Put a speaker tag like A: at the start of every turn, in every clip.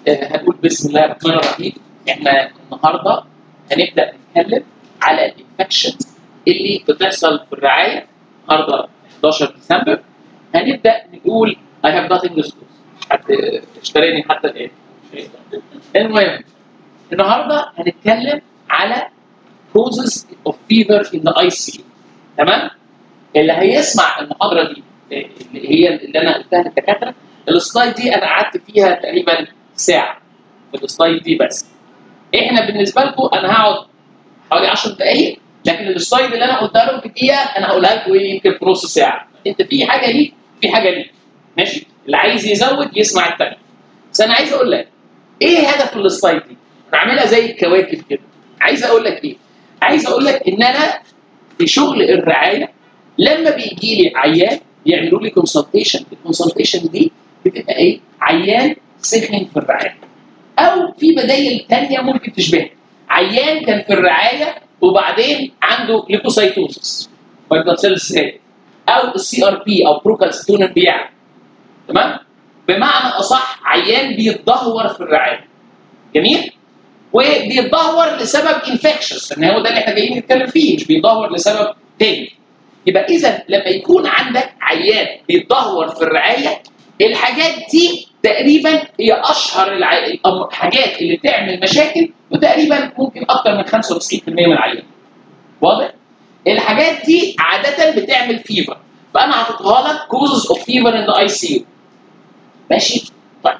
A: آه، هنقول بسم الله الرحمن الرحيم احنا النهارده هنبدا نتكلم على الانفكشنز اللي بتحصل في الرعايه النهارده 11 ديسمبر هنبدا نقول I have nothing to lose حد اشتراني حتى الان المهم النهارده هنتكلم على causes of fever in the ICU تمام اللي هيسمع المحاضره دي آه، اللي هي اللي انا قلتها للدكاتره السلايد دي انا قعدت فيها تقريبا ساعه في السلايد دي بس احنا بالنسبه لكم انا هقعد حوالي 10 دقائق لكن السلايد اللي انا قلتها لهم في دقيقه انا هقولها لكم ايه يمكن في نص ساعه انت في حاجه ليك في حاجه ليك ماشي اللي عايز يزود يسمع الثاني بس انا عايز اقول لك ايه هدف السلايد دي؟ انا عاملها زي الكواكب كده عايز اقول لك ايه؟ عايز اقول لك ان انا في شغل الرعايه لما بيجي لي عيان يعملوا لي كونسلتيشن الكونسلتيشن دي بتبقى ايه؟ عيان سخن في الرعايه او في بدايل تانية ممكن تشبهها عيان كان في الرعايه وبعدين عنده ليكوسايتوسس وايت سيل سيل او السي ار بي او بروكالستون بيعلى تمام؟ بمعنى اصح عيان بيتدهور في الرعايه جميل؟ وبيتدهور لسبب انفكشنز ان هو ده اللي احنا جايين نتكلم فيه مش بيتدهور لسبب تاني يبقى اذا لما يكون عندك عيان بيتدهور في الرعايه الحاجات دي تقريبا هي اشهر الع- الأم- الحاجات اللي بتعمل مشاكل وتقريبا ممكن اكتر من 95% من العيان واضح؟ الحاجات دي عاده بتعمل فيفر فانا حاططها لك كوزز اوف فيفر ان ذا اي سي يو ماشي؟ طيب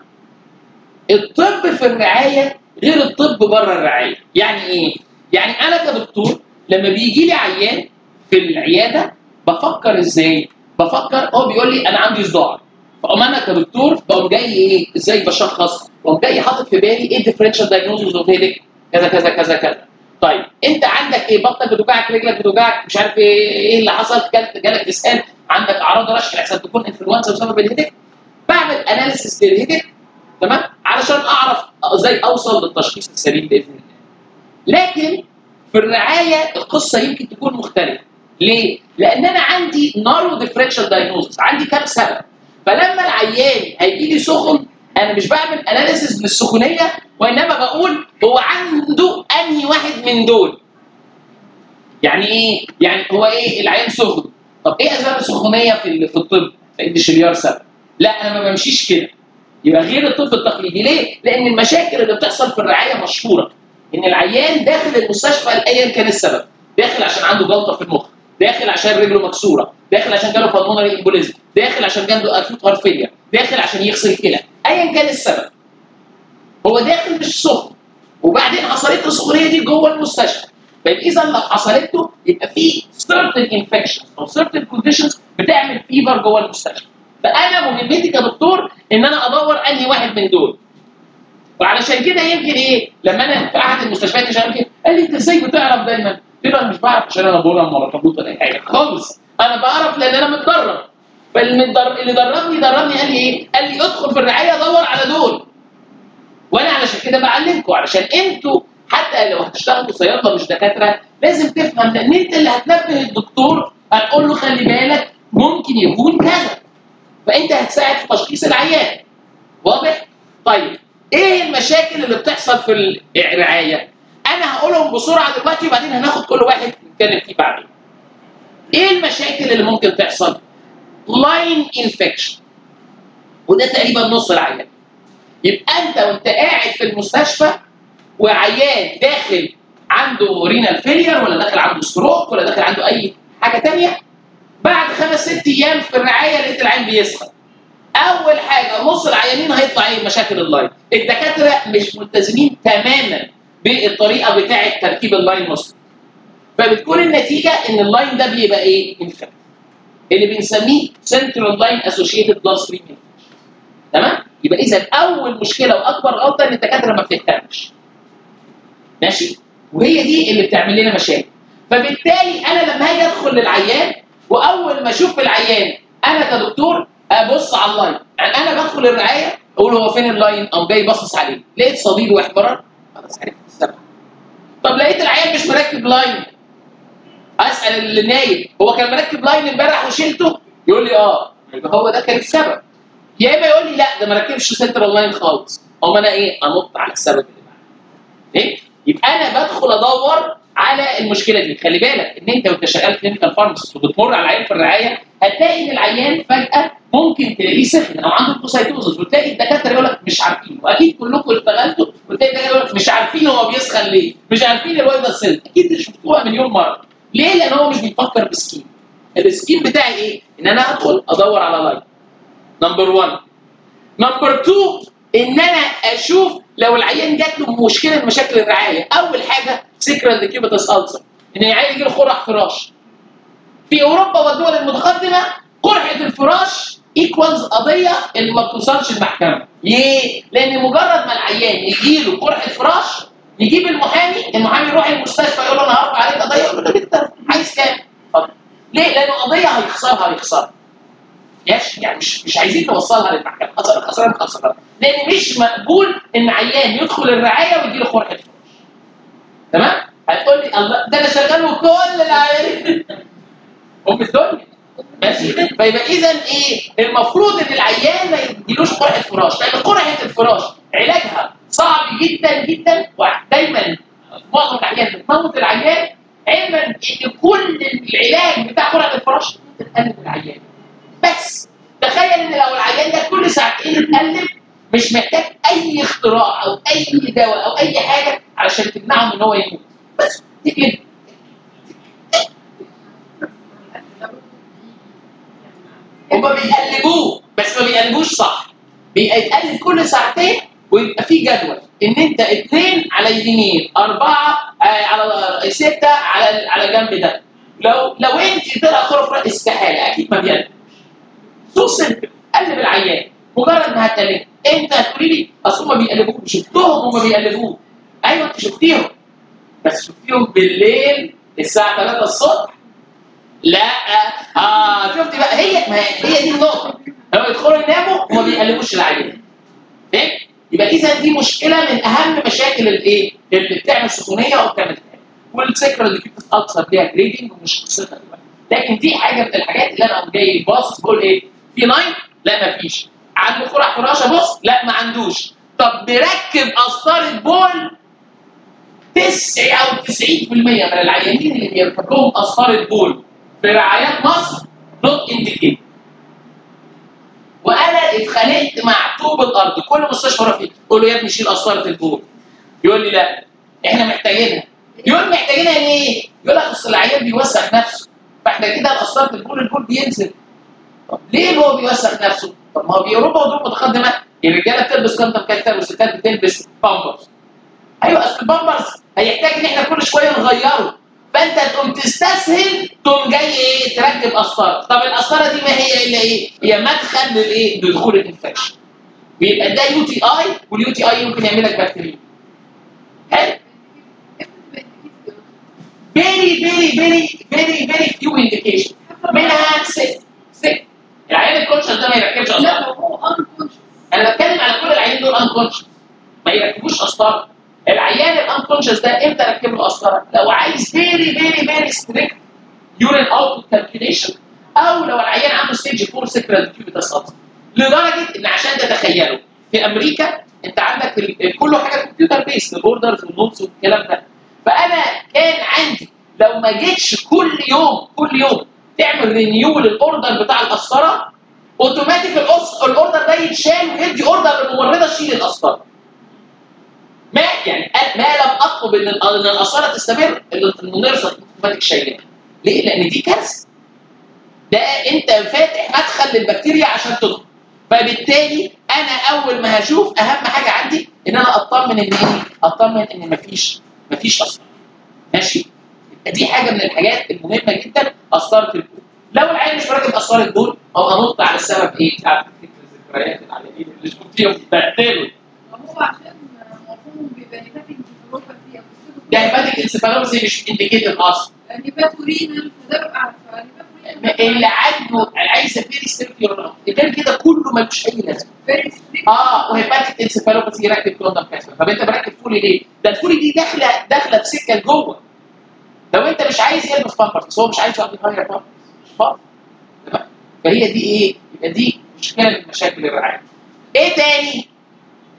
A: الطب في الرعايه غير الطب بره الرعايه يعني ايه؟ يعني انا كدكتور لما بيجي لي عيان في العياده بفكر ازاي؟ بفكر هو بيقول لي انا عندي صداع فاقوم انا كدكتور بقوم جاي ايه؟ ازاي بشخص؟ بقوم جاي حاطط في بالي ايه الديفرنشال دايجنوزز اوف هيدك كذا كذا كذا كذا طيب انت عندك ايه؟ بطنك بتوجعك رجلك بتوجعك مش عارف ايه ايه اللي حصل جالك جالك اسهال عندك اعراض رشح احسن تكون انفلونزا بسبب الهيدك بعمل اناليسيس للهيدك تمام علشان اعرف ازاي اوصل للتشخيص السليم باذن الله لكن في الرعايه القصه يمكن تكون مختلفه ليه؟ لان انا عندي نارو ديفرنشال دايجنوزس عندي كام سبب فلما العيان هيجي لي سخن انا مش بعمل اناليسيس للسخونيه وانما بقول هو عنده انهي واحد من دول يعني ايه؟ يعني هو ايه العيان سخن طب ايه اسباب السخونيه في ال- في الطب؟ فإن شليار سبب لا انا ما بمشيش كده يبقى غير الطب التقليدي ليه؟ لان المشاكل اللي بتحصل في الرعايه مشهوره ان العيان داخل المستشفى ايا كان السبب داخل عشان عنده جلطه في المخ داخل عشان رجله مكسوره داخل عشان جاله بالمونري امبوليزم داخل عشان جاله اكيوت هارت فيلير داخل عشان يغسل كلى ايا كان السبب هو داخل مش سخن وبعدين حصلت له السخونيه دي جوه المستشفى طيب اذا لو حصلت له يبقى في certain infections او certain conditions بتعمل فيفر جوه المستشفى فانا مهمتي كدكتور ان انا ادور انهي واحد من دول وعلشان كده يمكن ايه لما انا في احد المستشفيات شغال كده قال لي انت ازاي بتعرف دايما؟ قلت له انا مش بعرف عشان انا بقول ولا مرتبط ولا اي حاجه خالص انا بعرف لان انا متدرب فالمدر- اللي دربني دربني قال لي ايه؟ قال لي ادخل في الرعايه دور على دول وانا علشان كده بعلمكم علشان انتوا حتى لو هتشتغلوا صيادله مش دكاتره لازم تفهم لان انت اللي هتنبه الدكتور هتقول له خلي بالك ممكن يكون كذا فانت هتساعد في تشخيص العيان واضح؟ طيب ايه المشاكل اللي بتحصل في الرعايه؟ انا هقولهم بسرعه دلوقتي وبعدين هناخد كل واحد نتكلم فيه بعدين. ايه المشاكل اللي ممكن تحصل؟ لاين انفكشن وده تقريبا نص العيان. يبقى انت وانت قاعد في المستشفى وعيان داخل عنده رينال فيلير ولا داخل عنده ستروك ولا داخل عنده اي حاجه تانية بعد خمس ست ايام في الرعايه لقيت العين بيسخن اول حاجه نص العيانين هيطلع ايه مشاكل اللاين الدكاتره مش ملتزمين تماما بالطريقه بتاعه تركيب اللاين مصر فبتكون النتيجه ان اللاين ده بيبقى ايه انفكت اللي بنسميه سنترال لاين اسوشيتد بلاد ستريم تمام يبقى اذا اول مشكله واكبر غلطه ان الدكاتره ما بتهتمش ماشي وهي دي اللي بتعمل لنا مشاكل فبالتالي انا لما هاجي ادخل للعيان واول ما اشوف العيان انا كدكتور ابص على اللاين يعني انا بدخل الرعايه اقول هو فين اللاين او جاي باصص عليه لقيت صديد واحمرار خلاص عرفت السبب طب لقيت العيان مش مركب لاين اسال اللي نايم هو كان مركب لاين امبارح وشلته يقول لي اه يبقى هو ده كان السبب يا اما يقول لي لا ده ما ركبش سنترال لاين خالص او انا ايه انط على السبب اللي بعده ايه يبقى انا بدخل ادور على المشكله دي خلي بالك ان انت وانت شغال كلينيكال فارماسيست وبتمر على العيان في الرعايه هتلاقي ان العيان فجاه ممكن تلاقيه سخن او عنده بوسايتوزس وتلاقي الدكاتره يقول لك مش عارفين واكيد كلكم اشتغلتوا وتلاقي الدكاتره يقول لك مش عارفين هو بيسخن ليه مش عارفين الواد ده سن اكيد شفتوها مليون مره ليه؟ لان هو مش بيفكر بسكيم السكيم بتاعي ايه؟ ان انا ادخل ادور على لاين نمبر 1 نمبر 2 ان انا اشوف لو العيان جات له مشكله من مشاكل الرعايه اول حاجه سكرال ديكيوبيتس السر ان العيان يجي له قرح فراش في اوروبا والدول المتقدمه قرحه الفراش ايكوالز قضيه اللي ما بتوصلش المحكمه ليه؟ لان مجرد ما العيان يجي له قرحه فراش يجيب المحامي المحامي يروح المستشفى يقول له انا هرفع عليك قضيه يقول له انت عايز كام؟ اتفضل ليه؟ لانه قضيه هيخسرها هيخسرها ياش يعني مش مش عايزين نوصلها للمحكمه خسران خسران خسران لان مش مقبول ان عيان يدخل الرعايه ويجي له قرحه فراش تمام؟ هتقول لي الله ده انا شغال وكل العيانين هم الدنيا ماشي فيبقى اذا ايه المفروض ان العيان ما يجيلوش قرحه فراش لان قرحه الفراش علاجها صعب جدا جدا ودايما معظم الاحيان بتموت العيان علما ان كل العلاج بتاع قرحه الفراش بتقلب العيان بس تخيل ان لو العيان ده كل ساعتين اتقلب مش محتاج اي اختراع او اي دواء او اي حاجه علشان تمنعه من ان هو يموت بس دي كده هما بيقلبوه بس ما بيقلبوش صح بيتقلب كل ساعتين ويبقى في جدول ان انت اثنين على اليمين اربعه آه على سته على على الجنب ده لو لو انت طلع خرف استحاله اكيد ما بيقلب سو سمبل قلب العيان مجرد ما هتقلب انت هتقولي لي اصل هما بيقلبوه شفتهم هما بيقلبوه ايوه انت شفتيهم بس شفتيهم بالليل الساعه 3 الصبح لا اه شفت بقى هي ما هي دي النقطه لما يدخلوا يناموا وما بيقلبوش العيان فاهم يبقى اذا دي مشكله من اهم مشاكل الايه اللي بتعمل سخونيه او بتعمل كده والسكره اللي كنت بتتاثر بيها جريدنج ومش قصتها دلوقتي لكن دي حاجه من الحاجات اللي انا جاي باص بقول ايه في ناين لا ما فيش عنده قرح فراشه بص لا ما عندوش طب نركب قسطره بول 99% من العيانين اللي بيركب لهم قسطره بول في رعايات مصر نوت انديكيت وانا اتخانقت مع طوب الارض كل مستشفى اروح فيه اقول له يا ابني شيل قسطره البول يقول لي لا احنا محتاجينها يقول محتاجينها ليه؟ يقول لك اصل العيان بيوسخ نفسه فاحنا كده قسطره البول البول بينزل طب ليه هو بيوسخ نفسه؟ طب ما هو في اوروبا ودول متقدمه الرجاله بتلبس كندم كتر والستات بتلبس بامبرز ايوه اصل البامبرز هيحتاج ان احنا كل شويه نغيره فانت تقوم تستسهل تقوم جاي ايه تركب قسطره طب القسطره دي ما هي الا ايه هي مدخل للايه لدخول الانفكشن بيبقى ده يو تي اي واليو تي اي ممكن يعمل لك بكتيريا حلو فيري فيري فيري فيري فيري فيو انديكيشن منها ست ست العيان الكونشس ده ما يركبش
B: لا
A: قسطره
B: هو unconscious
A: انا بتكلم على كل العيانين دول انكونشس ما يركبوش قسطره العيان الانكونشس ده امتى اركب له قسطره؟ لو عايز فيري فيري فيري ستريكت يورين اوت كالكوليشن او لو العيان عنده ستيج 4 سكرال كيوبيتاس ألسر لدرجه ان عشان تتخيلوا في امريكا انت عندك ال- ال- كله حاجه كمبيوتر بيس الاوردرز والنوتس والكلام ده فانا كان عندي لو ما جيتش كل يوم كل يوم تعمل رينيو للاوردر بتاع القسطره اوتوماتيك الأس- الاوردر ده يتشال ويدي اوردر للممرضه تشيل القسطره ما يعني أ- ما لم اطلب ان ال- ان القسطره تستمر الا المنرفه اوتوماتيك شايلها ليه؟ لان دي كارثه ده انت فاتح مدخل للبكتيريا عشان تدخل فبالتالي انا اول ما هشوف اهم حاجه عندي ان انا اطمن ان ايه؟ اطمن ان مفيش مفيش قسطره ماشي؟ يبقى دي حاجه من الحاجات المهمه جدا قسطره البول لو العيان مش راكب قسطره بول او انط على السبب ايه؟ بتاع الذكريات العيانين اللي شفتيهم بتبهدلوا
B: هو عشان معظمهم بيبقى نيباتيك انسفالوباثي او
A: ده هيباتيك انسفالوباثي مش انديكيتد اصلا
B: نيباتورينال فده ببقى عارفه نيباتورينال
A: اللي عنده عايزه فيري سيركيولار غير كده كله ملوش اي لازمه
B: فيري ستريكت
A: اه وهيباتيك انسفالوباثي يركب كوندم كاسر طب انت مركب فولي ليه؟ ده الفولي دي داخله داخله بسكه جوه لو انت مش عايز يلبس بامبرز بس هو مش عايز يقعد يغير بامبرز مش فاضي تمام فهي دي ايه؟ يبقى دي مشكله من مشاكل الرعايه ايه تاني؟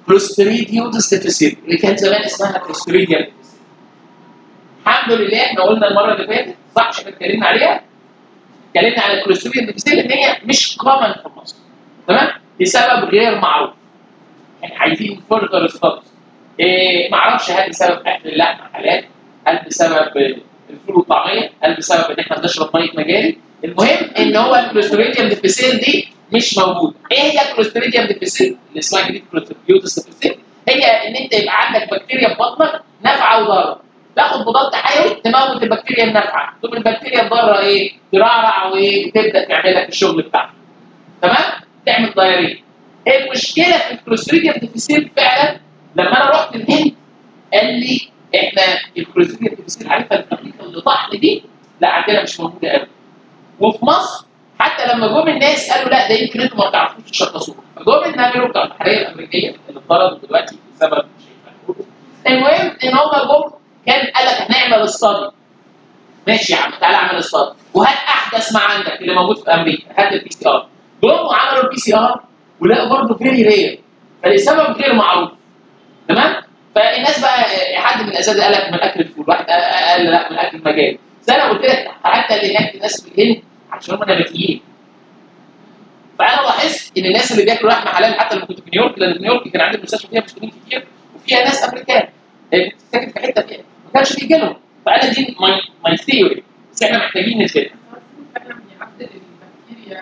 A: كلوستريديوس ديفيسيل اللي كان زمان اسمها كلوستريديا ديفيسيل الحمد لله احنا قلنا المره اللي فاتت صح مش احنا اتكلمنا عليها اتكلمنا على الكلوستريديا ديفيسيل ان هي مش كومن في مصر تمام لسبب غير معروف احنا عايزين فurther ستاديز إيه ما اعرفش هل بسبب اكل اللحم حلال هل بسبب الفول والطعميه هل بسبب ان احنا بنشرب ميه مجاري المهم ان هو الكلوستريديوم ديفيسيل دي مش موجوده ايه هي الكلوستريديوم ديفيسيل اللي اسمها جديد كلوستريديوتس ديفيسيل هي ان انت يبقى عندك بكتيريا في بطنك نافعه وضاره تاخد مضاد حيوي تموت البكتيريا النافعه تقوم البكتيريا الضاره ايه ترعرع وايه وتبدا تعمل لك الشغل بتاعها تمام تعمل دايريه المشكله في الكلوستريديوم ديفيسيل فعلا لما انا رحت الهند قال لي احنا الكلوستريديوم ديفيسيل عارفه الامريكا اللي طحن دي لا عندنا مش موجوده قوي وفي مصر حتى لما جم الناس قالوا لا ده يمكن انتوا ما بتعرفوش تشخصوها فجم النمر بتوع البحريه الامريكيه اللي اتطردوا دلوقتي بسبب شيء المهم ان هم جم كان قال لك هنعمل الصدي ماشي يا عم تعالى اعمل الصدي وهات احدث ما عندك اللي موجود في امريكا هات البي سي ار جم وعملوا البي سي ار ولقوا برضه فيري رير فلسبب غير معروف تمام فالناس بقى حد من الاساتذه قال لك من اكل الفول واحد قال لا من اكل المجال زي انا قلت لك حتى اللي هناك الناس في الهند عشان هم نباتيين فانا لاحظت ان الناس اللي بياكلوا لحمه حلال حتى لما كنت في نيويورك لان في نيويورك كان عندي مستشفى فيها مسلمين كتير وفيها ناس امريكان كنت ساكن في حته فيها ما كانش بيجي لهم فانا دي ماي ماي ثيوري بس احنا محتاجين نثبتها
B: فعلا يعدل البكتيريا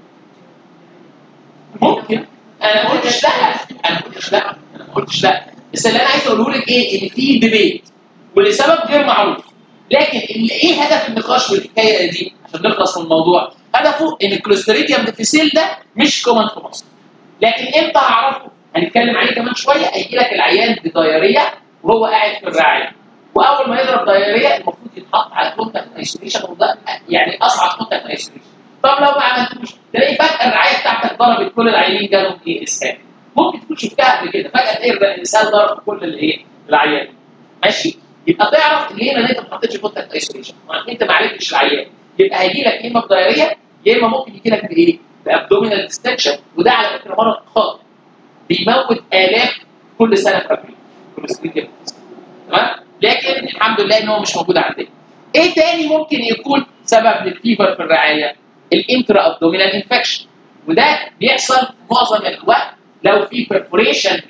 A: ممكن انا ما قلتش لا انا ما قلتش لا انا ما قلتش لا بس اللي انا عايز اقوله لك ايه ان في ديبيت ولسبب غير معروف لكن اللي ايه هدف النقاش في الحكايه دي عشان نخلص من الموضوع هدفه ان الكلوستريديوم ديفيسيل ده مش كومن في مصر لكن امتى هعرفه هنتكلم عليه كمان شويه هيجي لك العيان بدايريه وهو قاعد في الرعايه واول ما يضرب دايريه المفروض يتحط على كونتاكت ايسوليشن وده يعني اصعب كونتاكت ايسوليشن طب لو ما عملتوش تلاقي فجاه الرعايه بتاعتك ضربت كل العيانين جالهم ايه اسهال ممكن تكون شفتها قبل كده فجاه تلاقي الاسهال ضرب كل الايه العيان ماشي يبقى تعرف ليه ان انت ما حطيتش كونتاكت ايسوليشن انت ما عالجتش العيان يبقى هيجي لك يا اما بدايريه يا اما ممكن يجي لك بايه؟ بابدومينال ديستنشن وده على فكره مرض خاطئ بيموت الاف كل سنه في ابريل كوليسترول تمام لكن الحمد لله ان هو مش موجود عندنا ايه تاني ممكن يكون سبب للفيفر في الرعايه؟ الانترا ابدومينال انفكشن وده بيحصل معظم الوقت لو في برفوريشن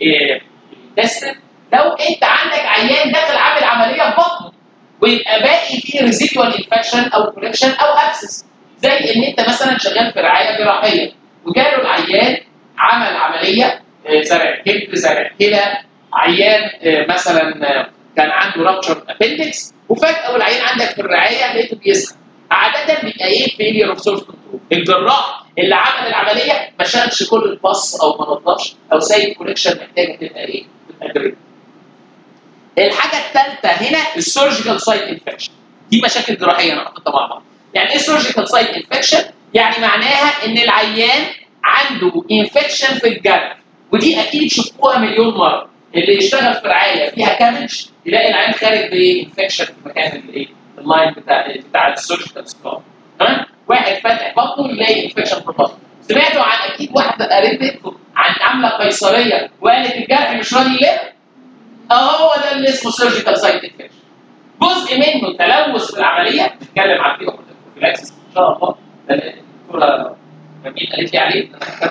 A: للتستن لو انت عندك عيان داخل عامل عمليه في بطنه ويبقى باقي فيه ريزيدوال انفكشن او كوركشن او ابسس زي ان انت مثلا شغال في رعايه جراحيه وجاله العيان عمل عمليه آه، زرع كبد زرع كلى عيان آه، مثلا آه، كان عنده رابتشر ابندكس وفجاه والعيان عندك في الرعايه لقيته بيسخن عاده بيبقى ايه فيلير اوف سورس كنترول الجراح اللي عمل العمليه ما شالش كل الباص او ما نضفش او سايب كونكشن محتاجه تبقى ايه؟ تبقى دريب. الحاجه الثالثه هنا السيرجيكال سايت انفكشن دي مشاكل جراحيه انا حاططها مع بعض يعني ايه سيرجيكال سايت انفكشن يعني معناها ان العيان عنده انفكشن في الجرح ودي اكيد شفتوها مليون مره اللي يشتغل في رعايه فيها كامج يلاقي العيان خارج بانفكشن في مكان الايه اللاين بتاع بتاع السيرجيكال سكار تمام واحد فاتح بطنه يلاقي انفكشن في بطنه سمعتوا عن اكيد واحده قريبتكم عن عامله قيصريه وقالت الجرح مش راضي يلم اهو ده اللي اسمه سيرجيكال سايت انفكشن جزء منه تلوث في العمليه نتكلم عن كده بروفيلاكسس ان شاء الله ده الدكتوره جميل قالت لي عليه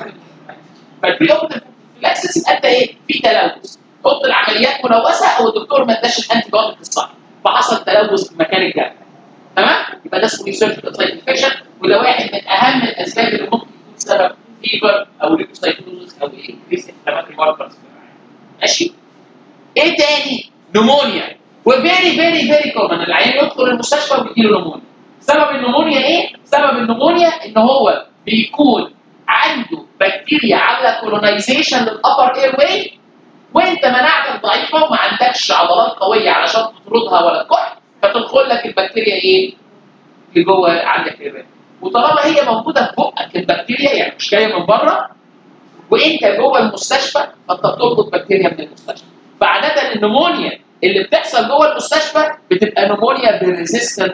A: فالبري بروفيلاكسس ادى ايه؟ في تلوث اوضه العمليات ملوثه او الدكتور ما اداش الانتي بايوتيك الصح فحصل تلوث في مكان الجرح تمام؟ يبقى ده اسمه سيرجيكال سايت انفكشن وده واحد من اهم الاسباب اللي ممكن يكون سبب فيبر او ليكوسايتوزس او ايه؟ انكريس انفلاماتوري ماركرز ماشي؟ ايه تاني؟ نمونيا وفيري فيري فيري كومن العيان يدخل المستشفى ويجيله نمونيا سبب النمونيا ايه؟ سبب النمونيا ان هو بيكون عنده بكتيريا عامله كولونايزيشن للابر اير واي وانت مناعتك ضعيفه وما عندكش عضلات قويه علشان تطردها ولا الكح فتدخل لك البكتيريا ايه؟ اللي جوه عندك الرئه وطالما هي موجوده في بقك البكتيريا يعني مش جايه من بره وانت جوه المستشفى فانت بتربط بكتيريا من المستشفى فعاده النمونيا اللي بتحصل جوه المستشفى بتبقى نمونيا بريزيستنت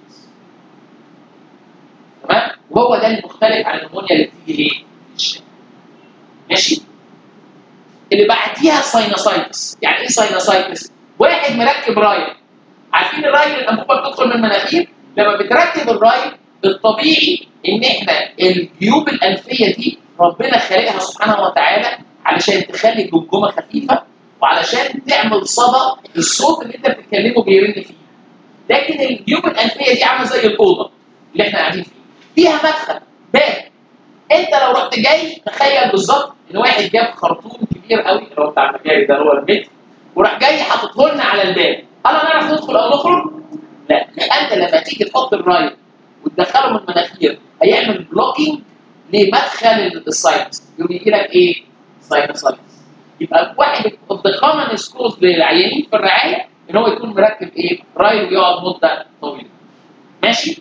A: تمام وهو ده المختلف عن النمونيا اللي بتيجي ايه؟ ماشي اللي بعديها ساينوسايتس يعني ايه ساينوسايتس؟ واحد مركب رايل عارفين الرايل الانبوبه بتدخل من المناخير لما بتركب الرايل الطبيعي ان احنا الجيوب الانفيه دي ربنا خالقها سبحانه وتعالى علشان تخلي الجمجمه خفيفه وعلشان تعمل صدى الصوت اللي انت بتتكلمه بيرن فيه لكن الجيوب الانفيه دي عامله زي الاوضه اللي احنا قاعدين فيها فيها مدخل باب انت لو رحت جاي تخيل بالظبط ان واحد جاب خرطوم كبير قوي اللي هو بتاع المجاري ده اللي هو المتر وراح جاي حاططه لنا على الباب هل هنعرف ندخل او نخرج؟ لا انت لما تيجي تحط الرايل وتدخله من المناخير هيعمل بلوكينج لمدخل الساينس يقوم يجي لك ايه؟ ساينسايتس يبقى واحد الضخامه كوز للعيانين في الرعايه ان هو يكون مركب ايه؟ رايل ويقعد مده طويله ماشي؟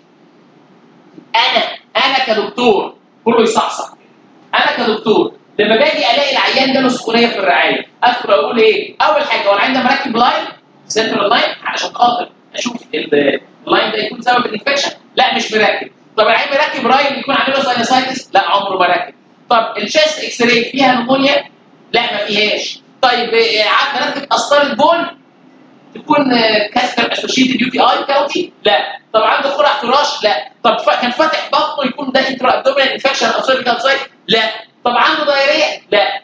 A: انا انا كدكتور كله يصحصح انا كدكتور لما باجي الاقي العيان ده له سخونيه في الرعايه ادخل اقول ايه؟ اول حاجه هو العيان ده مركب لاين سنترال لاين علشان خاطر اشوف ال- اللاين ده يكون سبب الانفكشن لا مش مركب طب العيان مركب راين يكون عامل له ساينسايتس لا عمره ما ركب طب الشيست اكس راي فيها نمونيا لا ما فيهاش طيب آه، عاد مركب قسطره بول تكون كاستر اسوشيتد يو تي اي كاوتي لا طب عنده قرع فراش لا طب ف- كان فاتح بطنه يكون ده انترا ابدومينال انفكشن او سيرفيكال سايت لا طب عنده دايريه لا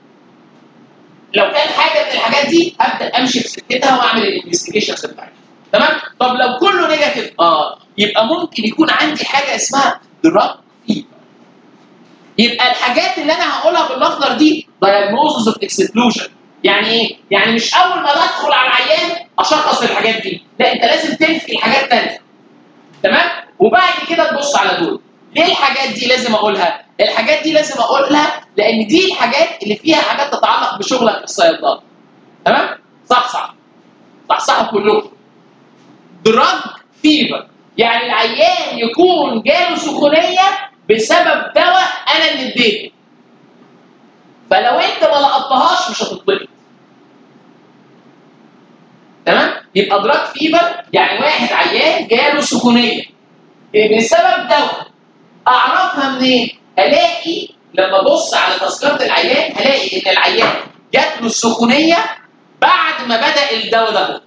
A: لو كان حاجه من الحاجات دي ابدا امشي في سكتها واعمل الانفستيجيشنز بتاعتي تمام طب لو كله نيجاتيف اه يبقى ممكن يكون عندي حاجه اسمها دراج فيبر يبقى الحاجات اللي انا هقولها بالاخضر دي diagnosis اوف اكسكلوجن يعني ايه؟ يعني مش اول ما ادخل على العيان اشخص الحاجات دي لا انت لازم تنفي الحاجات الثانيه تمام وبعد كده تبص على دول ليه الحاجات دي لازم اقولها الحاجات دي لازم اقولها لان دي الحاجات اللي فيها حاجات تتعلق بشغلك في الصيدله تمام صح صح صح صح كلكم دراج فيفر يعني العيان يكون جاله سخونيه بسبب دواء انا اللي اديته فلو انت ما لقطتهاش مش هتطلق تمام يبقى دراج فيفر يعني واحد عيان جاله سخونيه بسبب دواء اعرفها منين؟ الاقي لما ابص على تذكره العيان هلاقي ان العيان جات له السخونيه بعد ما بدا الدواء ده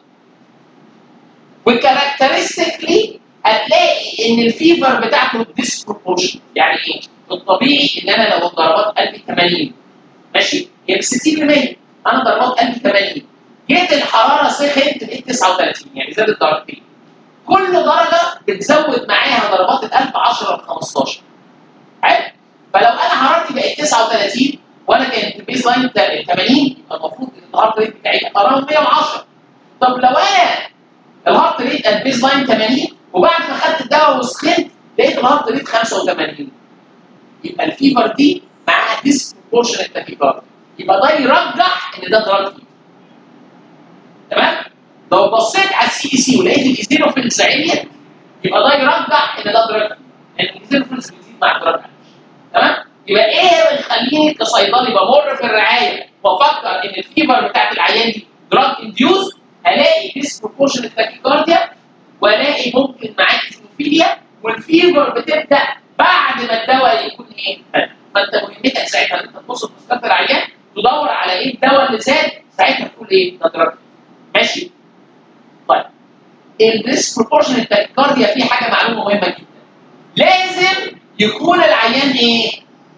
A: وكاركترستيكلي هتلاقي ان الفيفر بتاعته ديسبروبورشن يعني ايه؟ الطبيعي ان انا لو ضربات قلبي 80 ماشي هي ب 60% انا ضربات قلبي 80 جيت الحراره سخنت لقيت 39 يعني زادت درجتين كل درجه بتزود معاها ضربات القلب 10 ل 15 حلو فلو انا حرارتي بقت 39 وانا كانت البيز لاين 80 يبقى المفروض ان الهارت ريت بتاعي قرار 110 طب لو انا الهارت ريت البيز لاين 80 وبعد ما خدت الدواء وسخنت لقيت الهارت ريت 85 يبقى الفيفر دي معاها ديسبروبورشنال تاكيكارد يبقى ده يرجح ان ده دراج فيفر تمام لو بصيت على السي دي سي ولقيت الايزينوفيلز عاليه يبقى ده يرجح ان ده دراج فيفر لان الايزينوفيلز بتزيد مع الدراج تمام يبقى ايه اللي يخليني كصيدلي بمر في الرعايه وافكر ان الفيبر بتاعت العيان دي دراج انديوز الاقي ديسبروبورشنال تاكيكارديا والاقي ممكن معاه ايزينوفيليا والفيبر بتبدا بعد ما الدواء يكون ايه؟ ما انت مهمتك ساعتها انت تبص في تذكره العيان تدور على ايه الدواء اللي زاد ساعتها تقول ايه؟ ده دراج ماشي؟ طيب الديسبروبورشنال تاكيكارديا في حاجه معلومه مهمه جدا لازم يكون العيان ايه؟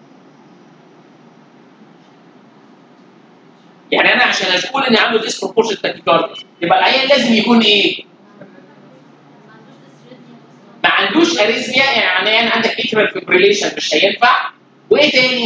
A: يعني انا عشان اقول اني عنده ديسبروبورشن تاكيكارديا يبقى العيان لازم يكون ايه؟ ما عندوش اريزميا يعني انا عندك اترال فيبريليشن مش هينفع وايه تاني؟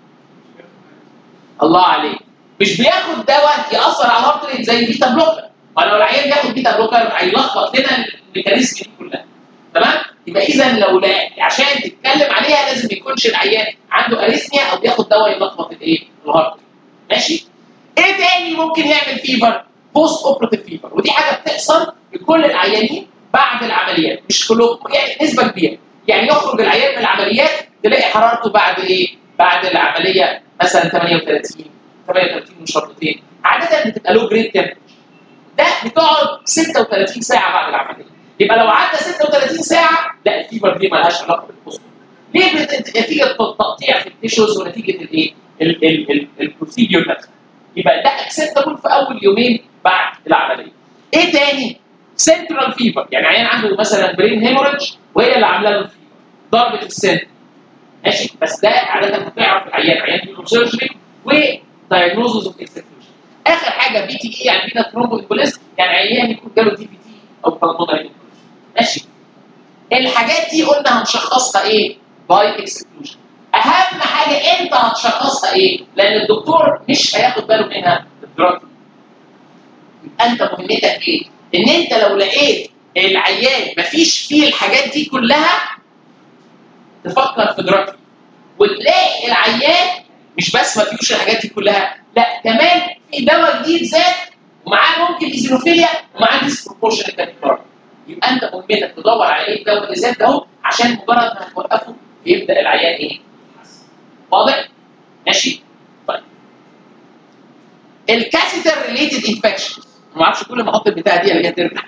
A: الله عليك مش بياخد دواء ياثر على الهارت ريت زي البيتا بلوكر ما لو العيان بياخد بيتا بلوكر هيلخبط لنا الميكانيزم دي كلها تمام؟ يبقى اذا لو لا عشان تتكلم عليها لازم ما يكونش العيان عنده اريثميا او بياخد دواء يلخبط الايه؟ الهارت ماشي؟ ايه تاني ممكن يعمل فيفر؟ بوست اوبراتيف فيفر ودي حاجه بتحصل لكل العيانين بعد العمليات مش كلهم يعني نسبه كبيره يعني يخرج العيان من العمليات تلاقي حرارته بعد ايه؟ بعد العمليه مثلا 38 38 وشرطتين عاده بتبقى لو جريد تمبرتشر ده بتقعد 36 ساعه بعد العمليه يبقى لو عدى 36 ساعه لا الفيبر دي مالهاش علاقه بالبوست ليه بت- نتيجه تقطيع في التيشوز ونتيجه الايه؟ البروسيديور نفسها يبقى ده اكسبتابل في اول يومين بعد العمليه. ايه تاني؟ سنترال فيفر يعني عيان عنده مثلا برين هيموريدج وهي اللي عامله له الفيفر ضربه السنتر ماشي بس ده عاده بتعرف العيان عيان نيورو سيرجري ودايجنوزز اوف اكسكلوجن اخر حاجه بي تي اي يعني فينا ترومبو امبوليزم يعني عيان يكون جاله دي بي تي او بالمونري ماشي الحاجات دي قلنا هنشخصها ايه؟ باي اكسكلوجن اهم حاجه انت هتشخصها ايه؟ لان الدكتور مش هياخد باله منها الدراج يبقى انت مهمتك ايه؟ ان انت لو لقيت العيان مفيش فيه الحاجات دي كلها تفكر في دراج وتلاقي العيان مش بس ما فيهوش الحاجات دي كلها لا كمان في دواء جديد زاد ومعاه ممكن ايزينوفيليا ومعاه ديسبروبورشن كاتيجوري يبقى انت مهمتك تدور على ايه الدواء اللي زاد ده اهو عشان مجرد ما هتوقفه يبدا العيان ايه؟ يتحسن. واضح؟ ماشي؟ طيب الكاثيتر ريليتد انفكشن ما اعرفش كل ما احط البتاعه دي الاقيها ترجع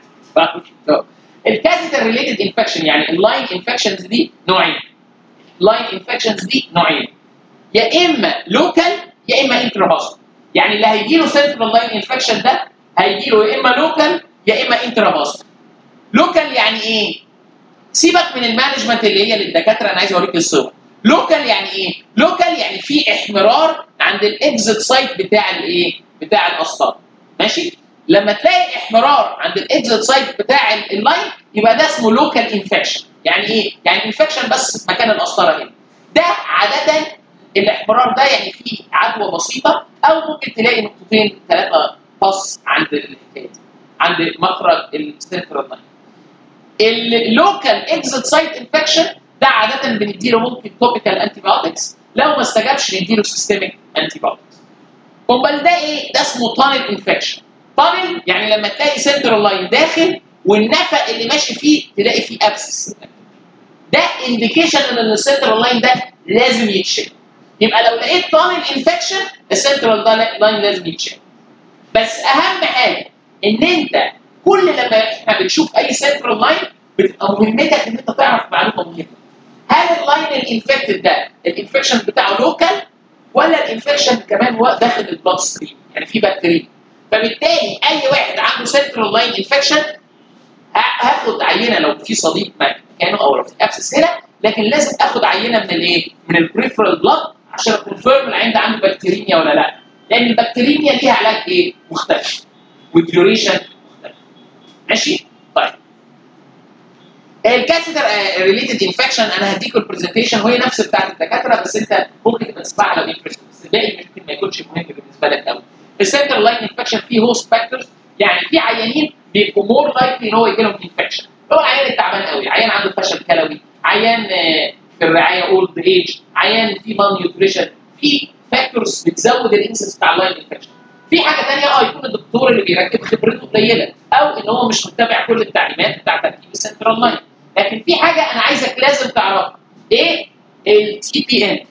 A: الكاثيتر ريليتد انفكشن يعني اللاين انفكشنز دي نوعين لاين انفكشنز دي نوعين يا اما لوكال يا اما انتراباسل يعني اللي هيجي له سنترال لاين انفكشن ده هيجي له يا اما لوكال يا اما انتراباسل لوكال يعني ايه؟ سيبك من المانجمنت اللي هي للدكاتره انا عايز اوريك الصور لوكال يعني ايه؟ لوكال يعني في احمرار عند الاكزit سايت بتاع الايه؟ بتاع القسطره ماشي؟ لما تلاقي احمرار عند الاكزit سايت بتاع ال- اللاين يبقى ده اسمه لوكال انفكشن يعني ايه؟ يعني انفكشن بس في مكان القسطره هنا ده عاده الاحمرار ده يعني فيه عدوى بسيطه او ممكن تلاقي نقطتين ثلاثه بص عند الحكايه دي. عند مخرج السنترال لاين اللوكال اكزيت سايت انفكشن ده عاده بنديله ممكن توبيكال انتي بايوتكس لو ما استجابش نديله سيستميك انتي بايوتكس امال ده ايه؟ ده اسمه تانل انفكشن تانل يعني لما تلاقي سنترال لاين داخل والنفق اللي ماشي فيه تلاقي فيه ابسس ده انديكيشن ان السنترال لاين ده لازم يتشال يبقى لو لقيت تانل انفكشن السنترال لاين لازم يتشال بس اهم حاجه ان انت كل لما احنا بنشوف اي سنترال لاين بتبقى مهمتك ان انت تعرف معلومه مهمه هل اللاين الانفكتد ده الانفكشن بتاعه لوكال ولا الانفكشن كمان هو داخل البلاد ستريم يعني في بكتيريا فبالتالي اي واحد عنده سنترال لاين انفكشن هاخد عينه لو في صديق مكانه او لو في ابسس هنا لكن لازم اخد عينه من الايه؟ من البريفرال بلاد عشان اكونفيرم العين ده عنده بكتيريميا ولا لا لان البكتيريميا ليها علاج ايه؟ مختلف والديوريشن مختلف ماشي؟ طيب الكاثيتر ريليتد انفكشن انا هديكوا البرزنتيشن وهي نفس بتاعت الدكاتره بس انت ممكن تبقى تسمعها لو انترست بس الباقي ممكن ما يكونش مهم بالنسبه لك قوي. السنتر لاين انفكشن فيه هوست فاكتورز يعني في عيانين بيبقوا مور لايكلي ان هو يجي لهم انفكشن هو العيان التعبان قوي عيان عنده فشل كلوي عيان آه، في الرعايه اولد ايج عيان في مان نيوتريشن في فاكتورز بتزود الانسنس بتاع اللاين انفكشن في حاجه ثانيه اه يكون الدكتور اللي بيركب خبرته قليله او ان هو مش متبع كل التعليمات بتاع تركيب السنترال لاين لكن في حاجه انا عايزك لازم تعرفها ايه التي بي ان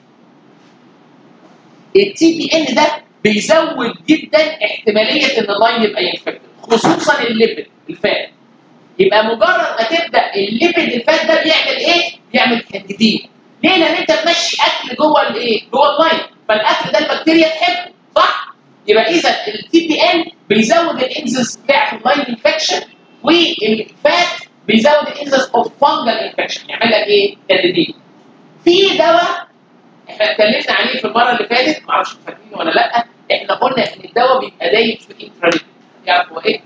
A: التي بي ان ده بيزود جدا احتماليه ان اللاين يبقى ينفكت خصوصا الليبيد الفات يبقى مجرد ما تبدا الليبيد الفات ده بيعمل ايه؟ بيعمل كانديدين ليه؟ لان انت ماشي اكل جوه الايه؟ جوه اللاين فالاكل ده البكتيريا تحبه صح؟ يبقى اذا التي بي ان بيزود الانزس بتاع اللاين انفكشن والفات بيزود الانزس اوف فانجل انفكشن يعمل لك ايه؟ كانديدين في دواء احنا اتكلمنا عليه في المره اللي فاتت معرفش فاكرينه ولا لا احنا قلنا ان الدواء بيبقى دايب في الانتراليت يعرف هو ايه؟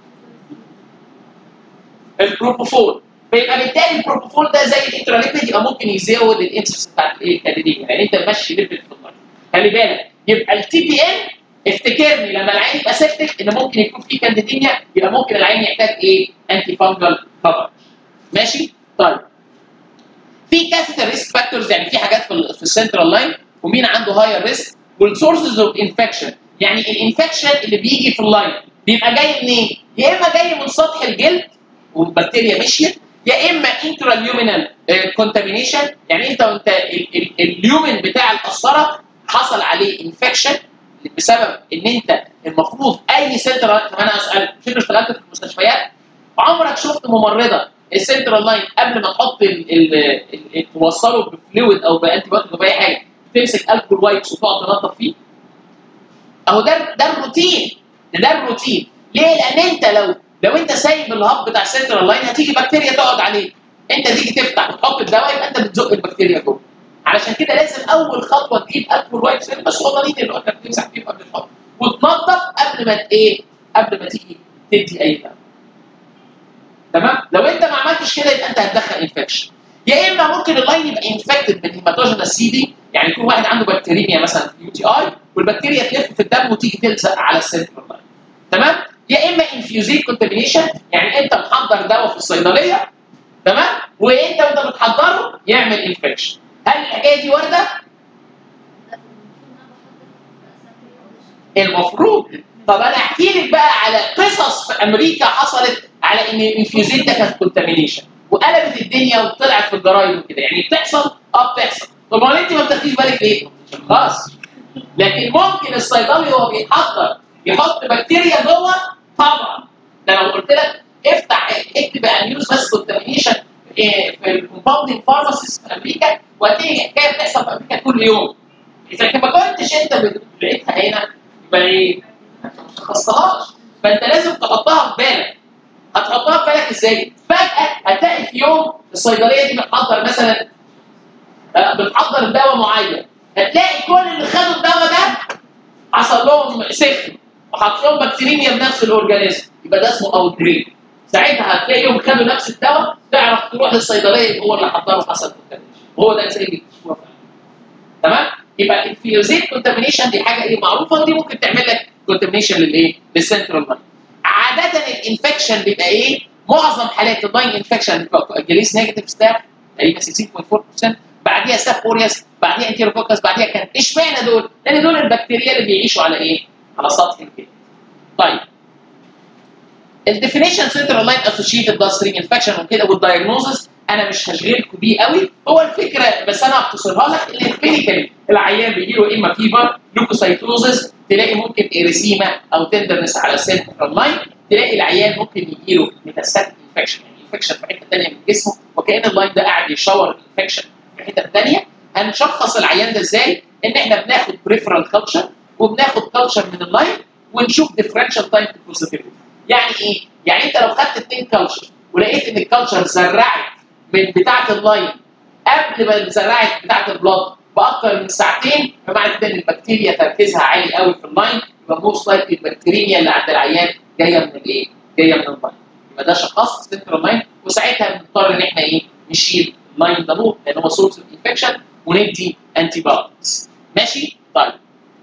A: البروبوفول فيبقى بالتالي البروبوفول ده زي الانتراليبيد يبقى ممكن يزود الانسس بتاعت الايه الكاليدين يعني انت ماشي ليبيد في الميه خلي بالك يبقى التي بي ان افتكرني لما العين يبقى سيبتك ان ممكن يكون في كانديديميا يبقى ممكن العين يحتاج ايه؟ انتي فانجل كفر ماشي؟ طيب في كاثيتر ريسك فاكتورز يعني في حاجات في, ال- في السنترال لاين ومين عنده هاير ريسك والسورسز اوف انفكشن يعني الانفكشن اللي بيجي في اللاين بيبقى جاي منين؟ يا اما جاي من سطح الجلد والبكتيريا مشيت يا اما انتراليومينال كونتامينيشن يعني انت وانت ال- ال- اليومن بتاع القسطره حصل عليه انفكشن بسبب ان انت المفروض اي سنترال طب انا اسال مش انت اشتغلت في المستشفيات عمرك شفت ممرضه السنترال لاين قبل ما تحط ال ال ال توصله بفلويد او بانتي بايوتيك او باي حاجه تمسك الكول وايبس وتقعد تنظف فيه اهو ده ده الروتين ده, ده الروتين ليه؟ لان انت لو لو انت سايب الهب بتاع السنترال لاين هتيجي بكتيريا تقعد عليه انت تيجي تفتح وتحط الدواء يبقى انت بتزق البكتيريا جوه علشان كده لازم اول خطوه تجيب الكول وايت سيل بس صغيرين اللي قلنا بتمسح فيهم قبل الحط وتنظف قبل ما ت- ايه؟ قبل ما تيجي تدي اي دواء تمام؟ لو انت ما عملتش كده يبقى انت هتدخل انفكشن يا اما ممكن اللاين يبقى انفكتد بالهيماتوجينس سي دي يعني يكون واحد عنده بكتيريميا مثلا يو تي اي والبكتيريا تلف في الدم وتيجي تلزق على السنترال لاين تمام؟ يا اما انفيوزيت كونتامينيشن يعني انت محضر دواء في الصيدليه تمام؟ وانت وانت بتحضره يعمل انفكشن هل الحكايه دي وارده؟ المفروض طب انا احكي لك بقى على قصص في امريكا حصلت على ان الانفيوزيت ده كانت كونتامينيشن وقلبت الدنيا وطلعت في الجرايد وكده يعني بتحصل اه بتحصل طب ما انت ما بتاخديش بالك ليه؟ خلاص لكن ممكن الصيدلي وهو بيحضر يحط بكتيريا جوه طبعا ده لو قلت لك افتح اكتب انيوز بس كونتامينيشن في الكومباوندنج فارماسيس في امريكا وهتلاقي حكايه بتحصل في امريكا كل يوم اذا ما كنتش انت بت- لقيتها هنا يبقى ايه؟ ما تخصصهاش فانت لازم تحطها في بالك هتحطها في بالك ازاي؟ فجاه هتلاقي في يوم الصيدليه دي بتحضر مثلا آه، بتحضر دواء معين هتلاقي كل اللي خدوا الدواء ده حصل لهم سخن وحط لهم بكتيريميا بنفس الاورجانيزم يبقى ده اسمه اوت بريك ساعتها هتلاقيهم خدوا نفس الدواء تعرف تروح للصيدليه يبقى هو اللي حضره حصل كونتامينيشن وهو ده زي اللي بتشوفه فعلا. تمام يبقى الفيوزيت كونتامينيشن دي حاجه ايه معروفه ودي ممكن تعمل لك كونتامينيشن للايه؟ للسنترال لاين عاده الانفكشن بيبقى ايه؟ معظم حالات اللاين انفكشن بيبقى جليس نيجاتيف ستاف تقريبا 16.4% بعديها ستاف اوريوس بعديها انتيروكوكس بعديها كان اشمعنى دول؟ لان دول البكتيريا اللي بيعيشوا على ايه؟ على سطح الجلد. طيب الديفينيشن سنترال لاين اسوشيتد داسترينج انفكشن وكده والدايجنوزس انا مش هشغلكم بيه قوي هو الفكره بس انا هختصرها لك ان الكلينيكال العيان بيجي له اما فيبر لوكوسايتوزس تلاقي ممكن اريسيما او تندرنس على السنترال لاين تلاقي العيان ممكن يجي له ميتاستاتيك انفكشن يعني انفكشن في حته ثانيه من جسمه وكان اللاين ده قاعد يشاور الانفكشن في حته ثانيه هنشخص العيان ده ازاي؟ ان احنا بناخد بريفرال كلتشر وبناخد كلتشر من اللاين ونشوف ديفرنشال تايم تو بوزيتيفيتي يعني ايه؟ يعني انت لو خدت اثنين كلتشر ولقيت ان الكلتشر زرعت من بتاعه اللاين قبل ما زرعت بتاعه البلاد باكثر من ساعتين فمعنى كده ان البكتيريا تركيزها عالي قوي في اللاين يبقى موست لايك البكتيريا اللي عند العيان جايه من الايه؟ جايه من اللاين يبقى ده شخص سنترال لاين وساعتها بنضطر ان احنا ايه؟ نشيل اللاين ده نور لان هو سورس اوف انفكشن وندي انتي بايوتكس ماشي؟ طيب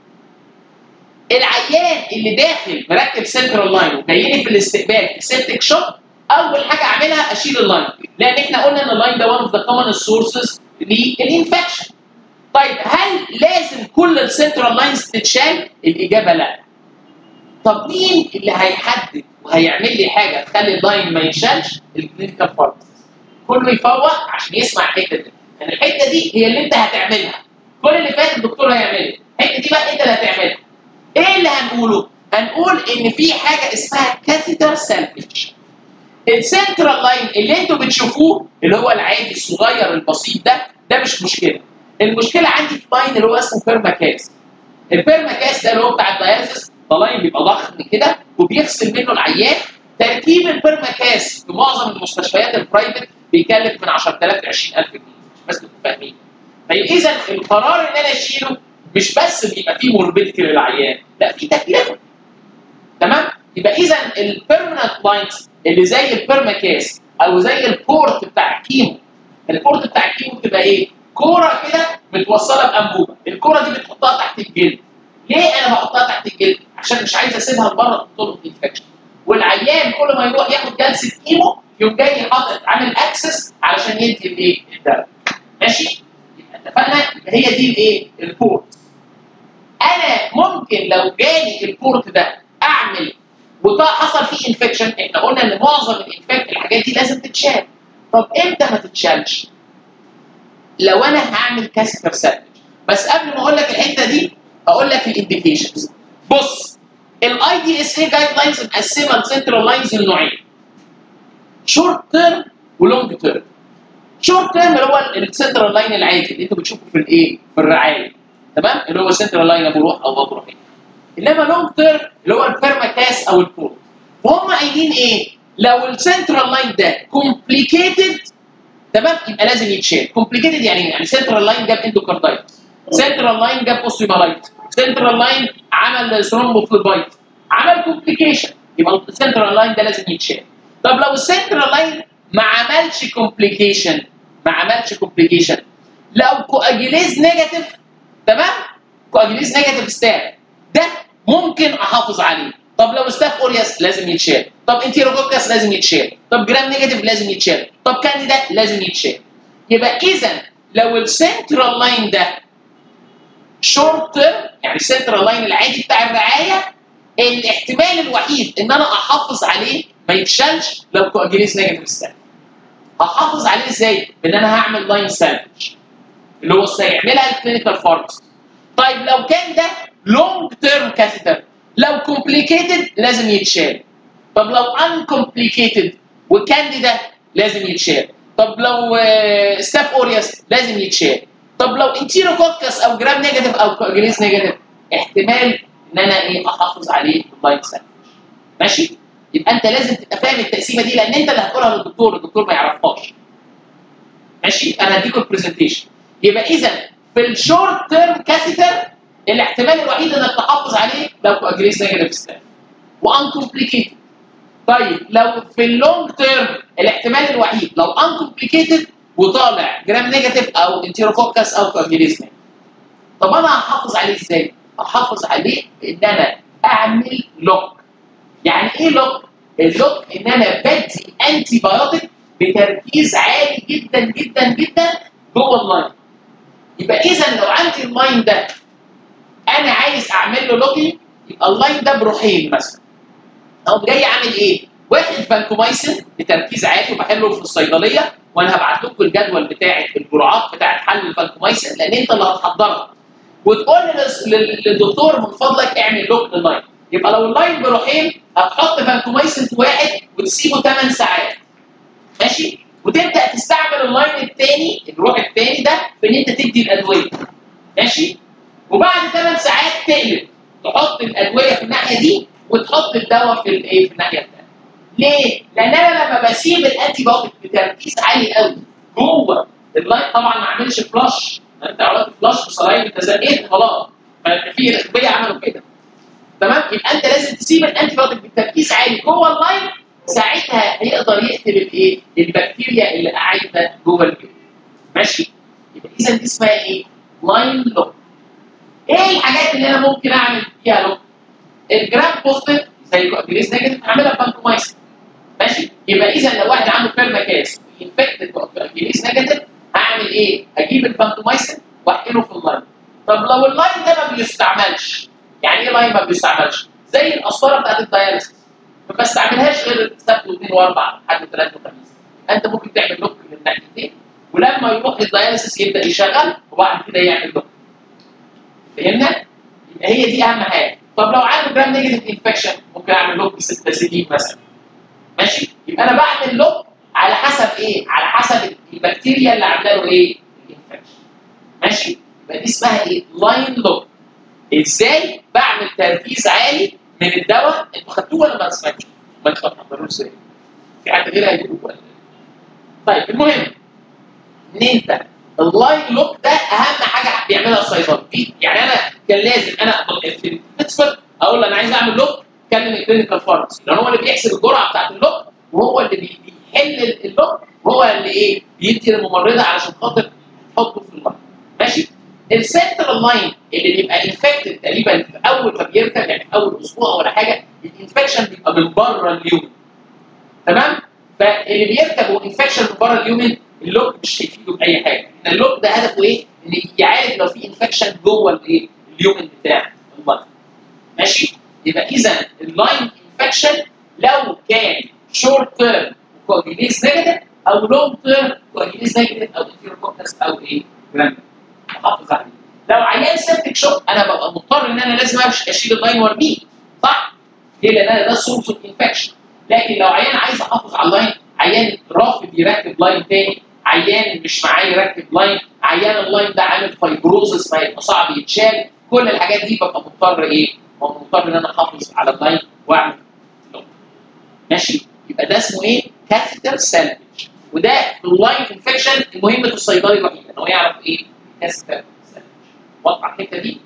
A: العيان اللي داخل مركب سنترال لاين وجاي لي في الاستقبال في سيبتك شوك اول حاجه اعملها اشيل اللاين لان احنا قلنا ان اللاين ده one اوف ذا كومن سورسز للانفكشن طيب هل لازم كل السنترال لاينز تتشال؟ الاجابه لا طب مين اللي هيحدد وهيعمل لي حاجه تخلي اللاين ما يتشالش؟ الكلينيكال فارماسيست كله يفوق عشان يسمع الحته دي يعني الحته دي هي اللي انت هتعملها كل اللي فات الدكتور هيعملها الحته دي بقى انت اللي هتعملها ايه اللي هنقوله؟ هنقول ان في حاجه اسمها كاثيتر سالفج السنترال لاين اللي انتوا بتشوفوه اللي هو العادي الصغير البسيط ده ده مش مشكله المشكله عندي في لاين اللي هو اسمه بيرماكاس البيرماكاس ده اللي هو بتاع الداياليسيس ده لاين بيبقى ضخم كده وبيغسل منه العيان تركيب البيرماكاس في معظم المستشفيات البرايفت بيكلف من 10000 ل 20000 جنيه بس تبقوا فاهمين فاذا القرار ان انا اشيله مش بس بيبقى فيه موربيدتي للعيان لا في تكلفه تمام يبقى اذا البيرمننت لاينز اللي زي البيرماكاس او زي البورت بتاع الكيمو البورت بتاع الكيمو بتبقى ايه؟ كوره كده متوصله بانبوبه الكوره دي بتحطها تحت الجلد ليه انا بحطها تحت الجلد؟ عشان مش عايز اسيبها لبره تطلب انفكشن والعيان كل ما يروح ياخد جلسه كيمو يقوم جاي حاطط عامل اكسس علشان يدي الايه؟ الدواء ماشي؟ يبقى اتفقنا يبقى هي دي الايه؟ البورت انا ممكن لو جالي البورت ده اعمل وده حصل فيه انفكشن احنا قلنا ان معظم الانفكت الحاجات دي لازم تتشال طب امتى ما تتشالش؟ لو انا هعمل كاس برسنتج بس قبل ما اقول لك الحته دي هقول لك الانديكيشنز بص الاي دي اس اي جايد لاينز مقسمه السنترال لاينز لنوعين شورت تيرم ولونج تيرم شورت تيرم اللي هو السنترال لاين العادي اللي انتوا بتشوفوا في الايه؟ في الرعايه تمام؟ اللي هو سنترال لاين ابو روح او ابو روحين انما لونج تيرم اللي هو البيرماكاس او البول وهم قايلين ايه؟ لو السنترال لاين ده كومبليكيتد تمام يبقى لازم يتشال كومبليكيتد يعني ايه؟ يعني سنترال لاين جاب اندوكاردايتس سنترال لاين جاب اوستيومالايتس سنترال لاين عمل ثرومبوفليبايت عمل كومبليكيشن يبقى السنترال لاين ده لازم يتشال طب لو السنترال لاين ما عملش كومبليكيشن ما عملش كومبليكيشن لو كواجيليز نيجاتيف تمام كواجيليز نيجاتيف ستاب ده ممكن احافظ عليه طب لو ستاف اورياس لازم يتشال طب انتيروكوكس لازم يتشال طب جرام نيجاتيف لازم يتشال طب كانديدا لازم يتشال يبقى اذا لو السنترال لاين ده شورت تيرم يعني السنترال لاين العادي بتاع الرعايه الاحتمال الوحيد ان انا احافظ عليه ما يتشالش لو كواجيليز نيجاتيف ستاب هحافظ عليه ازاي؟ بان انا هعمل لاين سالفج اللي هو هيعملها الكلينيكال فارماسي طيب لو كان ده لونج تيرم كاثيتر لو كومبليكيتد لازم يتشال طب لو ان كومبليكيتد وكانديدا لازم يتشال طب لو ستاف اورياس لازم يتشال طب لو انتيروكوكس او جرام نيجاتيف او كوجريز نيجاتيف احتمال ان انا ايه احافظ عليه باللاين سالفج ماشي يبقى انت لازم تبقى فاهم التقسيمه دي لان انت اللي هتقولها للدكتور الدكتور ما يعرفهاش ماشي انا هديكم البرزنتيشن يبقى اذا في الشورت تيرم كاثيتر الاحتمال الوحيد انك تحافظ عليه لو كواجريز نيجاتيف ستاف وان كومبليكيتد طيب لو في اللونج تيرم الاحتمال الوحيد لو ان كومبليكيتد وطالع جرام نيجاتيف او انتيروفوكس او كواجريز نيجاتيف طب انا هحافظ عليه ازاي؟ هحافظ عليه بان انا اعمل لوك يعني ايه لوك؟ اللوك ان انا بدي انتي بايوتيك بتركيز عالي جدا جدا جدا جوه اللاين يبقى اذا لو عندي اللاين ده انا عايز اعمل له لوكينج يبقى اللاين ده بروحين مثلا اقوم جاي عامل ايه؟ واحد فانكومايسين بتركيز عالي وبحله في الصيدليه وانا هبعت لكم الجدول بتاع الجرعات بتاعت حل الفانكومايسين لان انت اللي هتحضرها وتقول للس- لل- للدكتور من فضلك اعمل لوك لللاين يبقى لو اللاين بروحين هتحط فانكومايسين في واحد وتسيبه 8 ساعات ماشي وتبدا تستعمل اللاين الثاني الروح الثاني ده في ان انت تدي الادويه ماشي وبعد 8 ساعات تقلب تحط الادويه في الناحيه دي وتحط الدواء في الايه في الناحيه الثانيه ليه؟ لان انا لما بسيب الانتي بايوتيك بتركيز عالي قوي جوه اللاين طبعا ما اعملش فلاش انت عملت فلاش بصلاين انت زقيت خلاص ما في الادويه عملوا كده تمام يبقى انت لازم تسيب الانتي بايوتيك بالتركيز عالي جوه اللاين ساعتها هيقدر يقتل الايه؟ البكتيريا اللي قاعده جوه الجلد ماشي؟ يبقى اذا دي اسمها ايه؟ لاين لوك ايه الحاجات اللي انا ممكن اعمل فيها لوك؟ الجرام بوزيتيف زي كوابيليز نيجاتيف اعملها بانكومايسين ماشي؟ يبقى اذا لو واحد عنده بيرماكاس انفكتد كوابيليز نيجاتيف هعمل ايه؟ اجيب البانكومايسين واحقنه في اللاين طب لو اللاين ده ما بيستعملش يعني ايه لاين ما بيستعملش؟ زي القسطره بتاعت الداياليسيس ما بستعملهاش غير السبت واثنين واربع لحد ثلاث وخميس انت ممكن تعمل لوك من الناحيتين ولما يروح للداياليسيس يبدا يشغل وبعد كده يعمل لوك فهمنا؟ يبقى هي دي اهم حاجه طب لو عنده جرام نيجاتيف انفكشن ممكن اعمل لوك بستاسيدين مثلا ماشي يبقى انا بعمل لوك على حسب ايه؟ على حسب البكتيريا اللي عامله له ايه؟ الانفكشن ماشي؟ يبقى دي اسمها ايه؟ لاين لوك ازاي بعمل تركيز عالي من الدواء انتوا خدتوه ولا ما سمعتوش؟ ما انتوا هتحضروه ازاي؟ في حد غيرها هيجيبوه ولا إيه؟ طيب المهم ان انت اللاين لوك ده اهم حاجه بيعملها الصيدلي دي يعني انا كان لازم انا في بيتسبرج اقول له انا عايز اعمل لوك كلم الكلينيكال فارماسي لان هو اللي بيحسب الجرعه بتاعت اللوك وهو اللي بي- بيحل اللوك وهو اللي ايه بيدي للممرضه علشان خاطر تحطه في اللاين ماشي السنترال لاين اللي بيبقى انفكتد تقريبا في اول ما بيركب يعني في اول اسبوع ولا حاجه الانفكشن بيبقى من بره اليوم تمام فاللي بيركب وانفكشن من بره اليومن اللوك مش هيفيده باي حاجه إن اللوك ده هدفه ايه؟ ان يعالج لو في انفكشن جوه الايه؟ اليومن بتاع اللاين ماشي؟ يبقى اذا اللاين انفكشن لو كان شورت تيرم كوجيليز نيجاتيف او لونج تيرم كوجيليز نيجاتيف او انتيروكوكس او ايه؟ جرام احافظ عليه لو عيان سيبتك شوك انا ببقى مضطر ان انا لازم امشي اشيل اللاين وارميه صح؟ ليه؟ لان انا ده سورس اوف انفكشن لكن لو عيان عايز احافظ على اللاين عيان رافض يركب لاين تاني عيان مش معاه يركب لاين عيان اللاين ده عامل فايبروزس فهيبقى صعب يتشال كل الحاجات دي ببقى مضطر ايه هو مضطر ان انا احافظ على اللاين واعمل لوك. ماشي يبقى ده اسمه ايه؟ كاثيتر سالفج وده اللاين انفكشن مهمه الصيدلي الوحيده ان هو يعرف ايه؟ كاثيتر سالفج واضحه الحته دي؟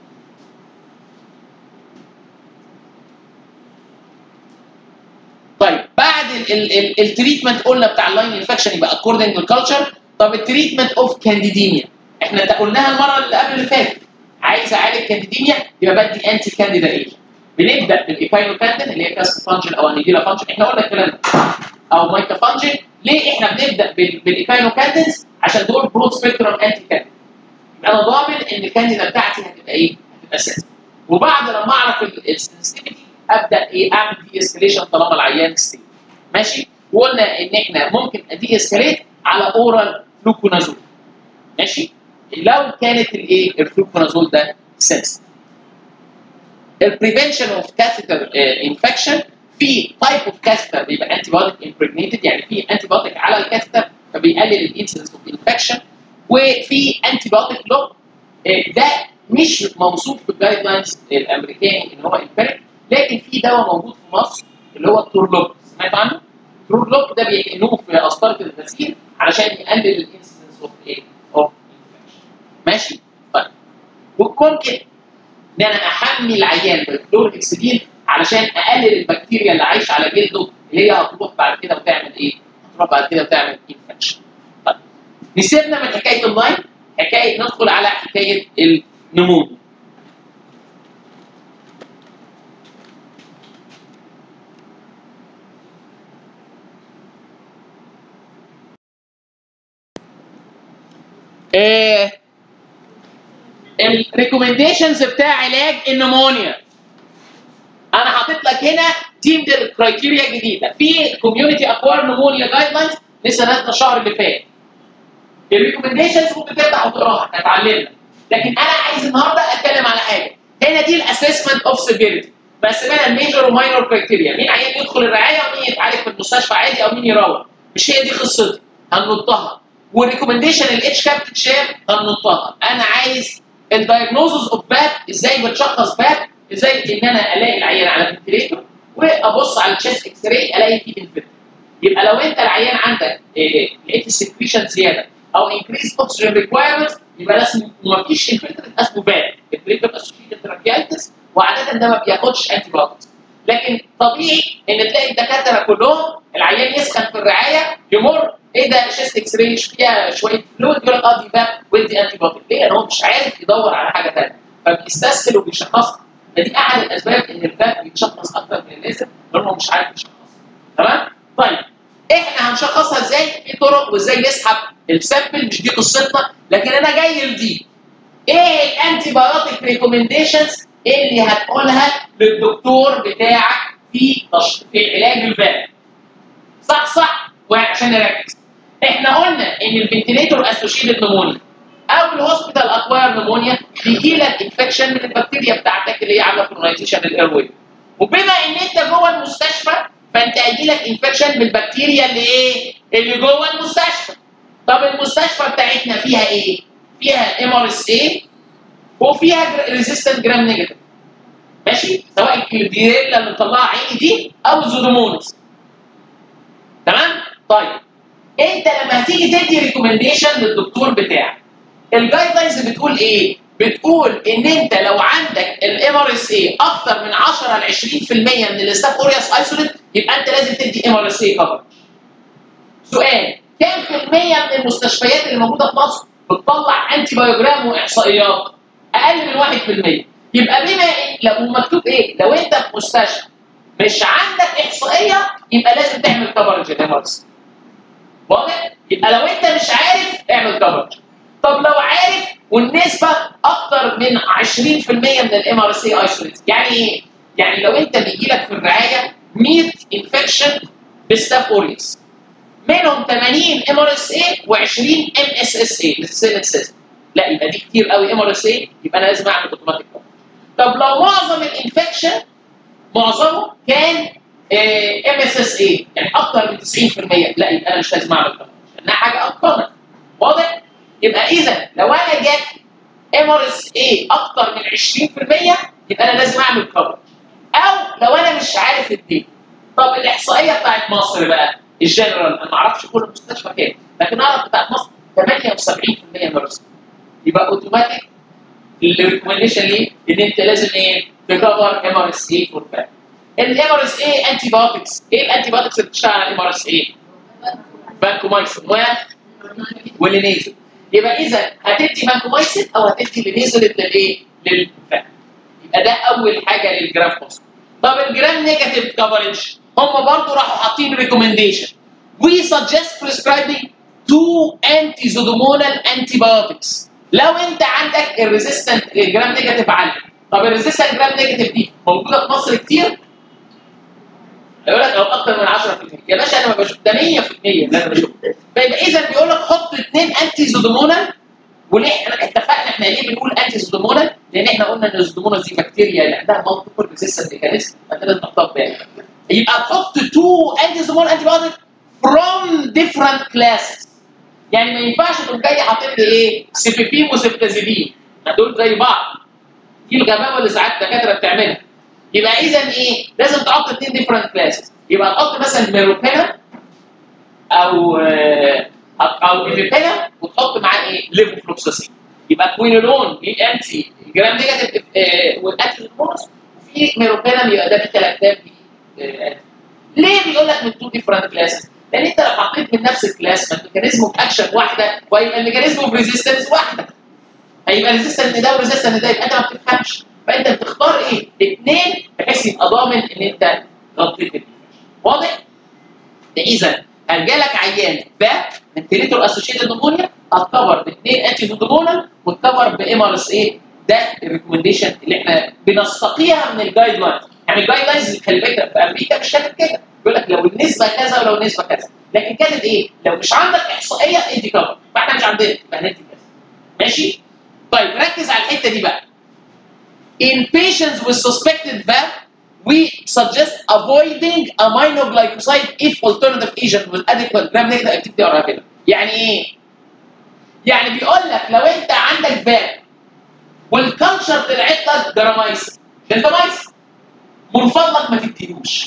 A: طيب بعد التريتمنت قلنا بتاع اللاين انفكشن يبقى اكوردنج للكالتشر طب التريتمنت اوف كانديديميا احنا قلناها المره اللي قبل اللي فاتت عايز اعالج كانديديميا يبقى بدي انتي كانديدا ايجنت بنبدا بالايبايلوكاندين اللي هي كاست فانجن او انيديلا فانجن احنا قلنا الكلام ده او مايكا فانجن ليه احنا بنبدا بالايبايلوكاندينز عشان دول برود سبيكترم انتي كانديدا يبقى انا ضامن ان الكانديدا بتاعتي هتبقى ايه؟ هتبقى سنسيتيف وبعد لما اعرف السنسيتيفيتي ابدا ايه اعمل دي اسكليشن طالما العيان ستيل ماشي وقلنا ان احنا ممكن ادي اسكليت على اورال فلوكونازول ماشي لو كانت الايه الفلوكونازول ده سنسيتيف البريفنشن اوف كاثيتر انفكشن في تايب اوف كاثيتر بيبقى انتي بايوتيك امبريجنيتد يعني في انتي بايوتيك على الكاثيتر فبيقلل الانسنس اوف انفكشن وفي انتي بايوتيك لوك ده مش موصوف في الجايد لاينز الامريكاني ان هو امبيريك لكن في دواء موجود في مصر اللي هو التورلوك سمعت عنه؟ التورلوك ده بيحقنوه في قسطره الغسيل علشان يقلل الانسنس اوف ايه؟ اوف ماشي؟ طيب وممكن ان انا احمي العيان بالكلور اكسدين علشان اقلل البكتيريا اللي عايشه على جلده اللي هي هتروح بعد كده وتعمل ايه؟ هتروح بعد كده وتعمل انفكشن. طيب نسيبنا من حكايه اللاين حكايه ندخل على حكايه النمونيا. ايه الريكومنديشنز بتاع علاج النمونيا انا حاطط لك هنا تيم كرايتيريا جديده في كوميونتي اكوار نمونيا جايد لاينز لسه نازله الشهر اللي فات الريكومنديشنز ممكن تفتح وتقراها احنا اتعلمنا لكن انا عايز النهارده اتكلم على حاجه هنا دي الاسسمنت اوف سيفيريتي بس بين الميجر وماينور كرايتيريا مين عيان يدخل الرعايه ومين يتعالج في المستشفى عادي او مين يروح مش هي دي قصتي هننطها والريكومنديشن الاتش كاب تشام هننطها انا عايز الدايجنوزز اوف باب ازاي بتشخص باب ازاي ان انا الاقي العيان على الفنتليتور وابص على الشيست اكس راي الاقي فيه انفكشن يبقى لو انت العيان عندك إيه لقيت السكريشن زياده او انكريز اوكسجين ريكوايرمنت يبقى لازم ما فيش انفكشن اسمه باب الفليتور اسوشيتد تراكيايتس وعاده ده ما بياخدش انتي بايوتكس لكن طبيعي ان تلاقي الدكاتره كلهم العيان يسخن في الرعايه يمر ايه ده شيست اكس راي فيها شويه فلويد يقول لك اه دي باب ودي انتي بايوتيك ليه؟ لان هو مش عارف يدور على حاجه ثانيه فبيستسهل وبيشخصها فدي احد الاسباب ان الباب بيتشخص اكتر من اللازم لان هو مش عارف يشخصها تمام؟ طيب احنا هنشخصها ازاي؟ في طرق وازاي نسحب السامبل مش دي قصتنا لكن انا جاي لدي ايه الانتي بايوتيك ريكومنديشنز اللي هتقولها للدكتور بتاعك في في علاج الباب صح صح وعشان نركز احنا قلنا ان الفنتليتور اسوشيتد نمونيا او الهوسبيتال اكواير نمونيا بيجي لك انفكشن من البكتيريا بتاعتك اللي هي عامله كولونايزيشن للاير وبما ان انت جوه المستشفى فانت هيجي لك انفكشن بالبكتيريا اللي ايه؟ اللي جوه المستشفى طب المستشفى بتاعتنا فيها ايه؟ فيها ام ار اس اي وفيها ريزيستنت جرام نيجاتيف ماشي سواء الكليبيريلا اللي مطلعها عيني دي او الزودومونس تمام طيب انت لما هتيجي تدي ريكومنديشن للدكتور بتاعك الجايد لاينز بتقول ايه بتقول ان انت لو عندك الام ار اس اي اكتر من 10 ل 20% من الاستاف اورياس ايسوليت يبقى انت لازم تدي ام ار اس اي كفر سؤال كام في المية من المستشفيات اللي موجوده في مصر بتطلع انتي بايوجرام واحصائيات اقل من 1% يبقى بما إيه؟ لو مكتوب ايه لو انت في مستشفى مش عندك احصائيه يبقى لازم تعمل كفرج الامارس واضح يبقى لو انت مش عارف اعمل كفرج طب لو عارف والنسبه اكتر من 20% من الام ار اس اي ايسوليت يعني ايه يعني لو انت بيجي لك في الرعايه 100 انفكشن بستاف اوريوس منهم 80 ام ار اس اي و20 ام اس اس اي للسيلنت سيستم لا يبقى دي كتير قوي ام ار اس اي يبقى انا لازم اعمل اوتوماتيك طب لو معظم الانفكشن معظمه كان ام اس اس اي يعني اكتر من 90% لا يبقى انا مش لازم اعمل كده لانها حاجه انكومن واضح؟ يبقى اذا لو انا جت ام ار اس اي اكتر من 20% يبقى انا لازم اعمل كفر او لو انا مش عارف الدين طب الاحصائيه بتاعت مصر بقى الجنرال انا ما اعرفش كل مستشفى كام لكن اعرف بتاعت مصر 78% نيرس يبقى اوتوماتيك الريكومنديشن ليه ان انت لازم ايه تكفر ام ار اس اي فور فات الام ار اس اي انتي بايوتكس ايه الانتي بايوتكس اللي بتشتغل على الام ار اس اي بانكومايسين و واللينيزل يبقى اذا هتدي بانكومايسين او هتدي لينيزل للايه؟ للفات يبقى ده اول حاجه للجرام بوست طب الجرام نيجاتيف كفرج هم برضو راحوا حاطين ريكومنديشن we suggest prescribing two anti-zodomonal antibiotics لو انت عندك الريزيستنت الجرام نيجاتيف عالي طب الريزيستنت جرام نيجاتيف دي موجوده في مصر كتير يقول لك لو اكتر من 10% يا باشا انا ما بشوف ده 100% اللي انا بشوفه فيبقى اذا بيقول لك حط اثنين انتي زودومونال وليه احنا اتفقنا احنا ليه بنقول انتي زودومونال؟ لان احنا قلنا ان الزودومونال دي بكتيريا اللي عندها مالتيبل ريزيستنت ميكانيزم فانت لازم تحطها في بالك يبقى تحط تو انتي زودومونال انتي بايوتيك فروم ديفرنت كلاسز يعني ما ينفعش تقوم جاي حاطط لي ايه؟ سيبيبين وسيبتازيبين دول زي بعض دي الغباوه اللي ساعات الدكاتره بتعملها يبقى اذا ايه؟ لازم تحط اثنين ديفرنت كلاسز يبقى تحط مثلا ميروبينا او آه، او ايفيبينا وتحط معاه ايه؟ ليفوفلوكساسين يبقى كوينولون دي انتي جرام نيجاتيف آه، والانتي هرمونز وفي ميروبينا بيبقى ده بيتا لاكتام دي آه، ليه بيقول لك من تو ديفرنت كلاسز؟ لان انت لو حطيت من نفس الكلاس ما الميكانيزم اوف اكشن واحده ويبقى الميكانيزم اوف ريزيستنس واحده هيبقى ريزيستنت ده وريزيستنت ده يبقى انت ما بتفهمش فانت بتختار ايه؟ اثنين بحيث يبقى ضامن ان انت غطيت الديفرنس واضح؟ ده اذا هرجالك عيان ده فنتليتور اسوشيتد نمونيا هتكفر باثنين انتي نودومونال وتكفر بام ار اس اي ده الريكومنديشن اللي احنا بنستقيها من الجايد لاينز يعني الجايد لاينز اللي خلي بالك في امريكا مش كاتب كده بيقول لك لو النسبه كذا ولو النسبه كذا لكن كاتب ايه؟ لو مش عندك احصائيه ادي كفر فاحنا مش عندنا يبقى هندي كذا ماشي؟ طيب ركز على الحته دي بقى In patients with suspected VAP, we suggest avoiding aminoglycoside if alternative agent with adequate gram negative activity are available. يعني ايه؟ يعني بيقول لك لو انت عندك فاب والكالتشر طلعت لك جرامايسين جنتامايسين من فضلك ما تديهوش.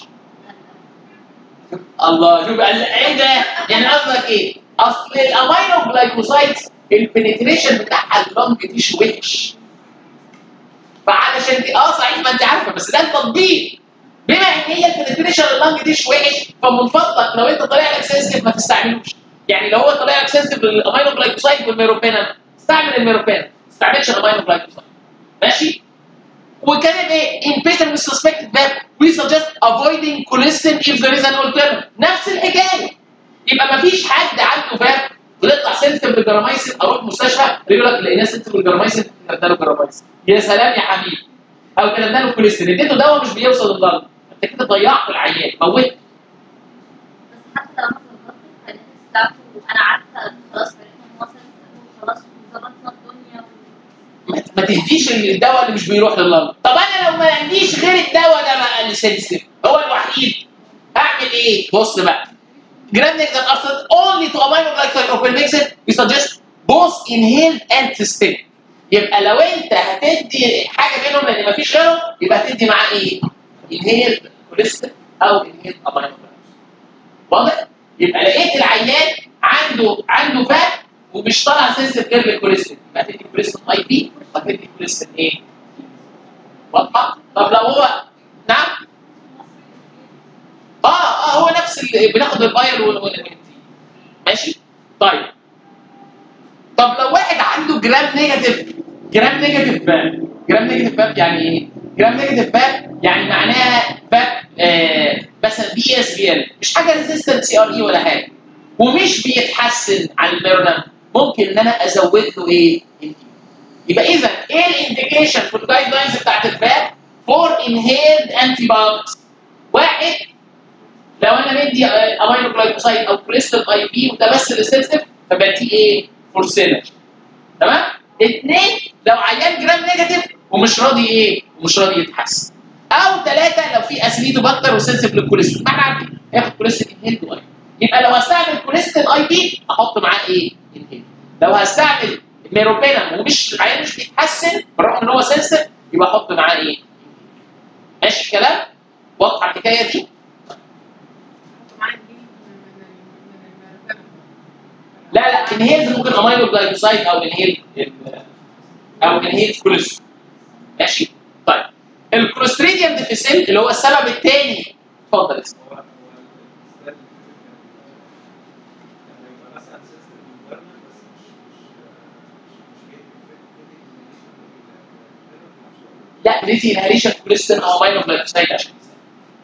A: الله شوف قال ايه ده؟ يعني قصدك ايه؟ اصل الامينوجلايكوسايد البنتريشن بتاعها اللنج تيشو وحش. فعلشان دي اه صحيح ما انت عارفه بس ده التطبيق بما ان هي البنتريشن اللنج ديش وحش فمن فضلك لو انت طالع لك سنسيتيف ما تستعملوش يعني لو هو طالع لك سنسيتيف للامينو جلايكوسايد والميروبينام استعمل الميروبينام ما تستعملش الامينو جلايكوسايد ماشي وكان ايه in patient with suspected VAP we suggest avoiding colistin if there is an alternative نفس الحكايه يبقى ما فيش حد عنده فاب ويطلع سنسيتيف للجرامايسين اروح مستشفى يقول لك لقيناه سنسيتيف للجرامايسين اداله جرامايسين يا سلام يا حبيبي او كان اداله كوليسترول اديته دواء مش بيوصل للضغط انت كده ضيعت العيان موت
C: بس حتى لو انا ظبطت الفاينانس بتاعته انا عارفه إن خلاص فريقنا مصر خلاص ظبطنا الدنيا
A: ما ما تهديش الدواء اللي مش بيروح لللنج طب انا لو ما عنديش غير الدواء ده بقى اللي سنسيتيف هو الوحيد اعمل ايه بص بقى جرام نيكتر اصلا only to amino glycoside or pelmixin we suggest both inhaled and systemic يبقى لو انت هتدي حاجه منهم لان مفيش غيره يبقى هتدي معاه ايه؟ inhaled كوليسترول او inhaled amino glycoside واضح؟ يبقى لقيت العيان عنده عنده فات ومش طالع سنسيتيف غير للكوليسترول يبقى هتدي كوليسترول اي بي وهتدي كوليسترول ايه؟ واضحه؟ طب لو هو نعم؟ اه اه هو نفس اللي بناخد الباير والانتي ماشي؟ طيب طب لو واحد عنده جرام نيجاتيف جرام نيجاتيف باب جرام نيجاتيف باب يعني ايه؟ جرام نيجاتيف باب يعني معناها باب آه مثلا بي اس بي ال مش حاجه ريزيستنت سي ار اي ولا حاجه ومش بيتحسن عن الميرونام ممكن ان انا ازود له ايه؟ يبقى اذا ايه الانديكيشن في الجايد لاينز بتاعت الباب فور انهيلد انتي بايوتكس واحد لو انا مدي امينو جلايكوسايد او كريستال اي بي وده بس ريسبتيف فبديه ايه؟ فورسينج تمام؟ اثنين لو عيان جرام نيجاتيف ومش راضي ايه؟ ومش راضي يتحسن او ثلاثه لو في اسيدو بكتر وسنسيف للكوليسترول ما احنا عارفين هياخد كوليسترول انهيلد واي يبقى لو هستعمل كوليسترول اي بي احط معاه ايه؟ انهيلد لو هستعمل ميروبينم ومش العيان مش بيتحسن بالرغم ان هو سنسيف يبقى احط معاه ايه؟ ماشي الكلام؟ واضحه الحكايه دي؟
B: معاك دي من من من
A: لا لا انهيلز ممكن امينو جلايكوسايد او انهيل او انهيل كوليسترول ماشي؟ طيب الكوليستريديوم ديفيسيل اللي هو السبب الثاني اتفضل يا أستاذ.
D: هو هو السؤال اللي فات كان يعني يبقى مثلا سيستم انفيرمنت بس مش مش مش
A: لا ريتي انهاليشن كوليستين او امينو جلايكوسايد عشان تسأل.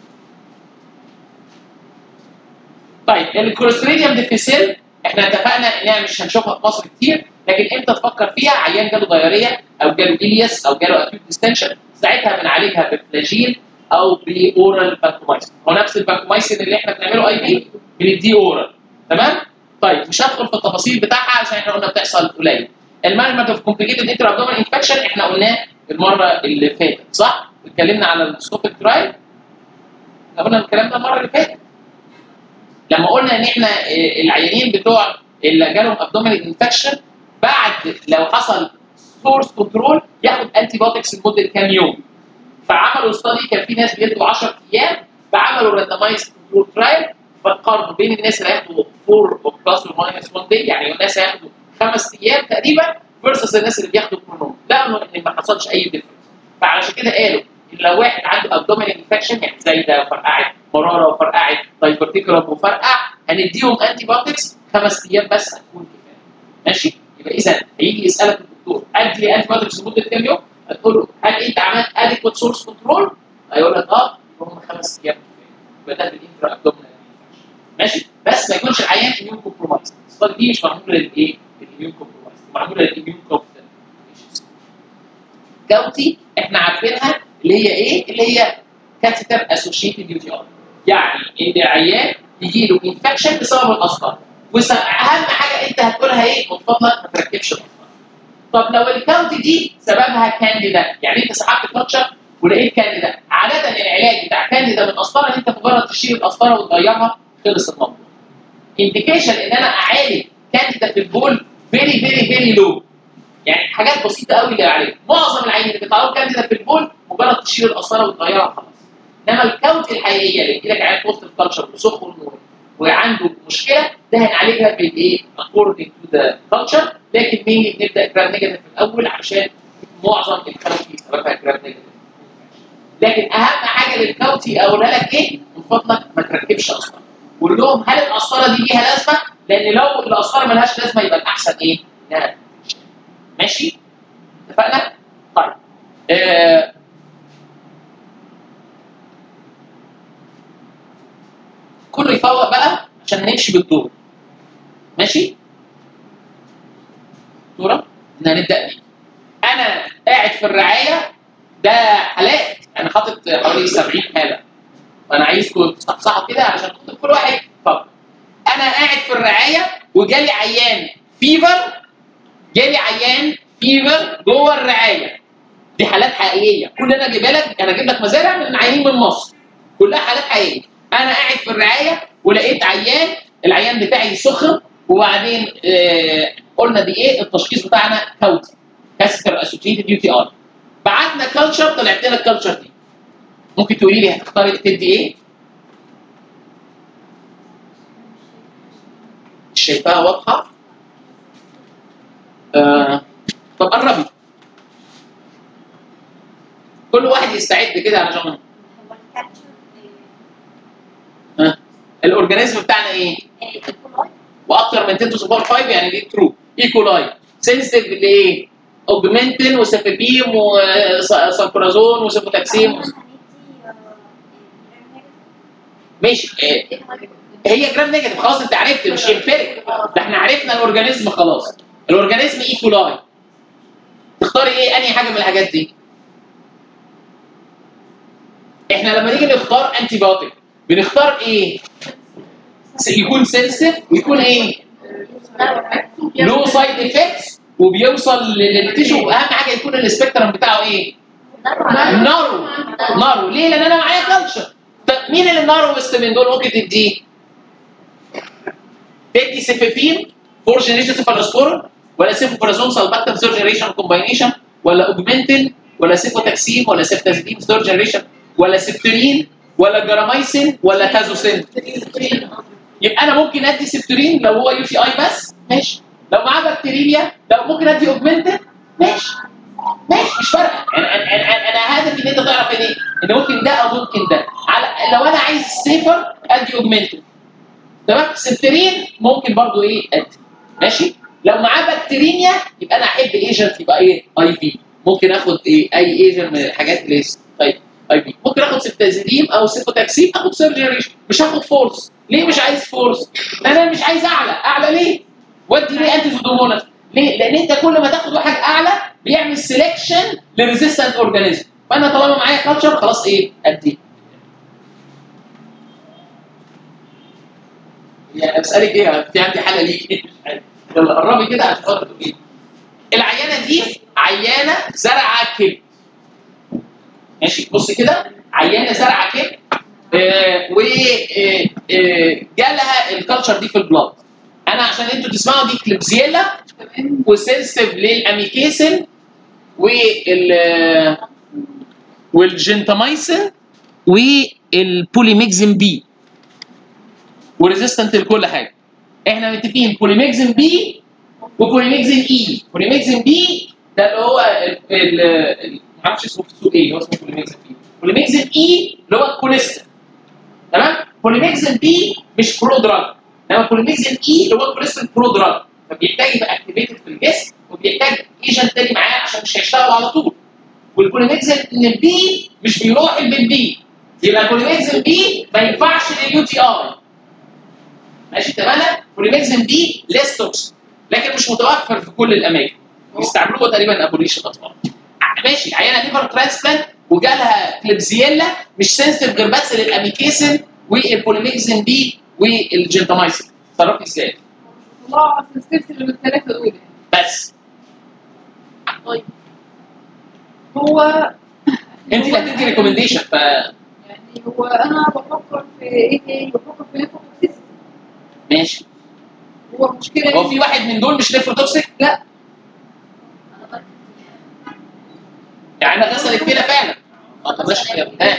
A: طيب الكوليستريديوم ديفيسيل احنا اتفقنا انها مش هنشوفها في مصر كتير لكن امتى تفكر فيها عيان جاله دايريه او جاله الياس او جاله اكيوت ديستنشن ساعتها بنعالجها بفلاجيل او باورال بانكومايسين هو نفس البانكومايسين اللي احنا بنعمله اي بي بنديه اورال تمام طيب مش هدخل في التفاصيل بتاعها عشان احنا قلنا بتحصل قليل المانجمنت اوف كومبليكيتد انتر ابدومين انفكشن احنا قلناه المره اللي فاتت صح؟ اتكلمنا على السكوبيك درايف احنا قلنا الكلام ده المره اللي فاتت لما قلنا ان احنا آه، العيانين بتوع اللي جالهم ابدومينال انفكشن بعد لو حصل سورس كنترول ياخد انتي بايوتكس لمده كام يوم فعملوا استادي كان في ناس بيدوا 10 ايام فعملوا راندمايز كنترول ترايل فقارنوا بين الناس اللي هياخدوا 4 او بلس اور ماينس 1 داي يعني الناس هياخدوا خمس ايام تقريبا فيرسس الناس اللي بياخدوا كرونوم لقوا ان ما حصلش اي ديفرنس فعلشان كده قالوا ان لو واحد عنده ابدومينال انفكشن يعني زي ده وفرقعت مراره وفرقعت دايفرتيكولم وفرقع هنديهم انتي بايوتكس خمس ايام بس هتكون كفايه ماشي يبقى اذا هيجي يسالك الدكتور ادي انتي بايوتكس لمده كام يوم هتقول له هل انت عملت اديكوت سورس كنترول هيقول لك اه يبقى هم خمس ايام كفايه يبقى ده بالانترا ابدومينال بس بس ما يكونش العيان اميون كومبرومايز الصفات دي مش معموله للايه؟ للاميون كومبرومايز معموله للاميون كومبرومايز كاوتي احنا عارفينها اللي هي ايه؟ اللي هي كاتيتر اسوشيتد يو تي ار يعني ان العيان يجي له انفكشن بسبب الاصفر واهم حاجه انت هتقولها ايه؟ من فضلك ما تركبش الاصفر طب لو الكاونتي دي سببها كانديدا يعني انت سحبت كاتشر ولقيت كانديدا عاده العلاج بتاع كانديدا من القسطره ان انت مجرد تشيل القسطره وتغيرها خلص الموضوع انديكيشن ان انا اعالج كانديدا في البول فيري فيري فيري لو يعني حاجات بسيطه قوي اللي عليك معظم العيانين اللي بيتعرضوا كانديدا في البول مجرد تشيل القسطره وتغيرها خلاص انما الكاونتي الحقيقيه اللي يجي لك عيان بوست الكالتشر وسخن و- وعنده مشكله ده هنعالجها بالايه؟ according to the culture لكن مين نبدا جرام نيجاتيف في الاول عشان معظم الكاونتي سببها جرام نيجاتيف لكن اهم حاجه للكاونتي اقولها لك ايه؟ من فضلك ما تركبش قسطره قول لهم هل القسطره دي ليها لازمه؟ لان لو القسطره ملهاش لازمه يبقى الاحسن ايه؟ لا ماشي؟ اتفقنا؟ طيب آه كله يفوق بقى عشان نمشي بالدور ماشي؟ دورة ان هنبدا بيه انا قاعد في الرعايه ده حالات انا حاطط حوالي 70 حاله وانا عايزكم تصحصحوا كده علشان خاطر كل واحد يفكر انا قاعد في الرعايه وجالي عيان فيفر جالي عيان فيفر جوه الرعايه دي حالات حقيقيه كل انا جايبها لك انا جايب لك مزارع من عيانين من مصر كلها حالات حقيقيه انا قاعد في الرعايه ولقيت عيان العيان بتاعي سخن وبعدين آه قلنا دي ايه التشخيص بتاعنا كاوتي كاستر اسوشيتد يو تي ار بعتنا كلتشر طلعت لنا الكلتشر دي ممكن تقولي لي هتختاري تدي ايه؟ مش شايفاها واضحه؟ آه. طب قربي كل واحد يستعد كده علشان
C: هو الكابتشر
A: ها الاورجانيزم بتاعنا ايه؟
C: ايكولاي
A: واكتر من 10 سوبر 5 يعني دي ترو ايكولاي سنسيتيف لايه؟ اوجمنتين وسفابيم وسلفورازون وسيفوتاكسيم ماشي آه، هي جرام نيجاتيف خلاص انت عرفت مش امبيريك ده احنا عرفنا الاورجانيزم خلاص الاورجانيزم ايكولاي تختاري ايه انهي حاجه من الحاجات دي؟ احنا لما نيجي نختار انتي بايوتيك بنختار ايه؟ يكون سنسيتيف ويكون ايه؟ له سايد افكتس وبيوصل للتيشو واهم حاجه يكون السبيكترم بتاعه ايه؟ نارو نارو ليه؟ لان انا معايا كلتشر طب مين اللي نارو ويست من دول ممكن تديه؟ تدي سيفيفين فور جنريشن سيفالوسبورين ولا سيفوبرازون سالباكتم ثيرد جنريشن كومباينيشن ولا اوجمنتين ولا سيفوتاكسين ولا سيفتازيدين ثيرد جنريشن ولا سيفترين ولا جرامايسين ولا تازوسين يبقى انا ممكن ادي سيفترين لو هو يو تي اي بس ماشي لو معاه بكتيريا لو ممكن ادي اوجمنتد ماشي ماشي مش فارقه انا انا انا, أنا هدفي ان انت تعرف ان ايه ان ممكن ده او ممكن ده على لو انا عايز سيفر ادي اوجمنتد تمام سيفترين ممكن برضو ايه ادي ماشي لو معاه بكتيريا يبقى انا احب ايجنت يبقى ايه اي في ممكن اخد ايه اي ايجنت من الحاجات اللي طيب اي في ممكن اخد سيفتازيديم او سيفوتاكسيم اخد سيرجريشن مش هاخد فورس ليه مش عايز فورس؟ انا مش عايز اعلى اعلى ليه؟ ودي ليه انتي فودومونس ليه؟ لان انت كل ما تاخد واحد اعلى بيعمل سيلكشن لريزيستنت اورجانيزم فانا طالما معايا كلتشر خلاص ايه؟ ادي يعني بسالك ايه في عندي حاله ليك مش عارف يلا قربي كده عشان خاطر تقولي العيانه دي عيانه زرعه كبد ماشي بص كده عيانه زرعه كبد آه وجالها الكالتشر دي في البلاد انا عشان انتوا تسمعوا دي كليبسيلا
B: تمام
A: وسنسيف للاميكيسن وال والجنتاميسن والبوليميكزين بي وريزيستنت لكل حاجه احنا متفقين بوليميكزين بي وبوليميكزين اي بوليميكزين بي ده اللي هو ال- ال- معرفش اسمه في السوق ايه هو اسمه بوليميكزين بي بوليميكزين اي اللي هو الكوليسترول تمام بوليميكزين بي مش برو دراج انما بوليميكزين اي اللي هو الكوليسترول برو دراج فبيحتاج يبقى اكتيفيتد في الجسم وبيحتاج ايجنت تاني معاه عشان مش هيشتغل على طول والبوليميكزين بي مش بيروح البي يبقى البوليميكزين بي ما ينفعش لليو تي اي ماشي تمام بوليميكزين بي ليس توكسيك لكن مش متوفر في كل الاماكن بيستعملوه تقريبا ابوليش الاطفال ماشي عيانه ليفر ترانسبلانت وجالها كليبزيلا مش سنسيتيف غير بس للاميكيسن والبوليميكزين بي والجنتامايسين تصرفي ازاي؟
B: طلعوا السلسله من الثلاثه دول يعني.
A: بس
B: طيب هو
A: انت اللي هتدي ريكومنديشن ف
B: يعني هو انا بفكر في ايه تاني بفكر في نيفروتوكسيس
A: ماشي
B: هو المشكله
A: هو في واحد من دول مش نيفروتوكسيك؟
B: لا
A: يعني انا غسلت كده فعلا ما تقدرش ها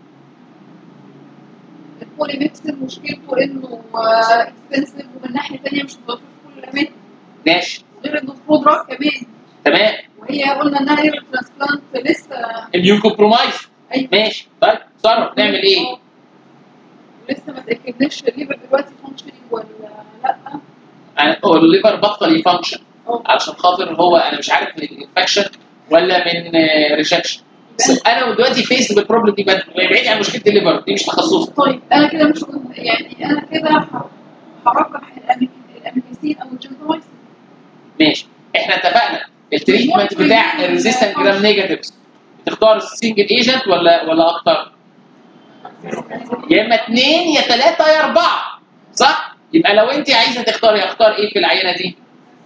B: البوليميكسين مشكلته انه اكسبنسيف ومن ناحيه ثانيه مش متوفر في كل الاماكن
A: ماشي
B: غير انه برو دراج كمان
A: تمام
B: وهي قلنا انها ليفر ترانسبلانت لسه
A: اميون كومبرومايز
B: ايوه
A: ماشي طيب تصرف نعمل ايه؟
B: لسه ما تاكدناش الليفر دلوقتي فانكشنينج ولا لا
A: يعني هو الليفر بطل يفانكشن
B: اه
A: علشان خاطر هو انا مش عارف من انفكشن ولا من ريجكشن انا دلوقتي فيس بالبروبلم دي بد- بعيد عن مشكله الليفر دي مش تخصصي
B: طيب انا كده مش يعني انا كده ه- هرجح الأمي- الاميكسين او الجنتومايسين
A: ماشي احنا اتفقنا التريتمنت بتاع الريزيستنت جرام نيجاتيفز بتختار سنجل ايجنت ولا ولا اكتر؟ يا اما اثنين يا ثلاثه يا اربعه صح؟ يبقى لو انت عايزه تختاري اختار ايه في العينه دي؟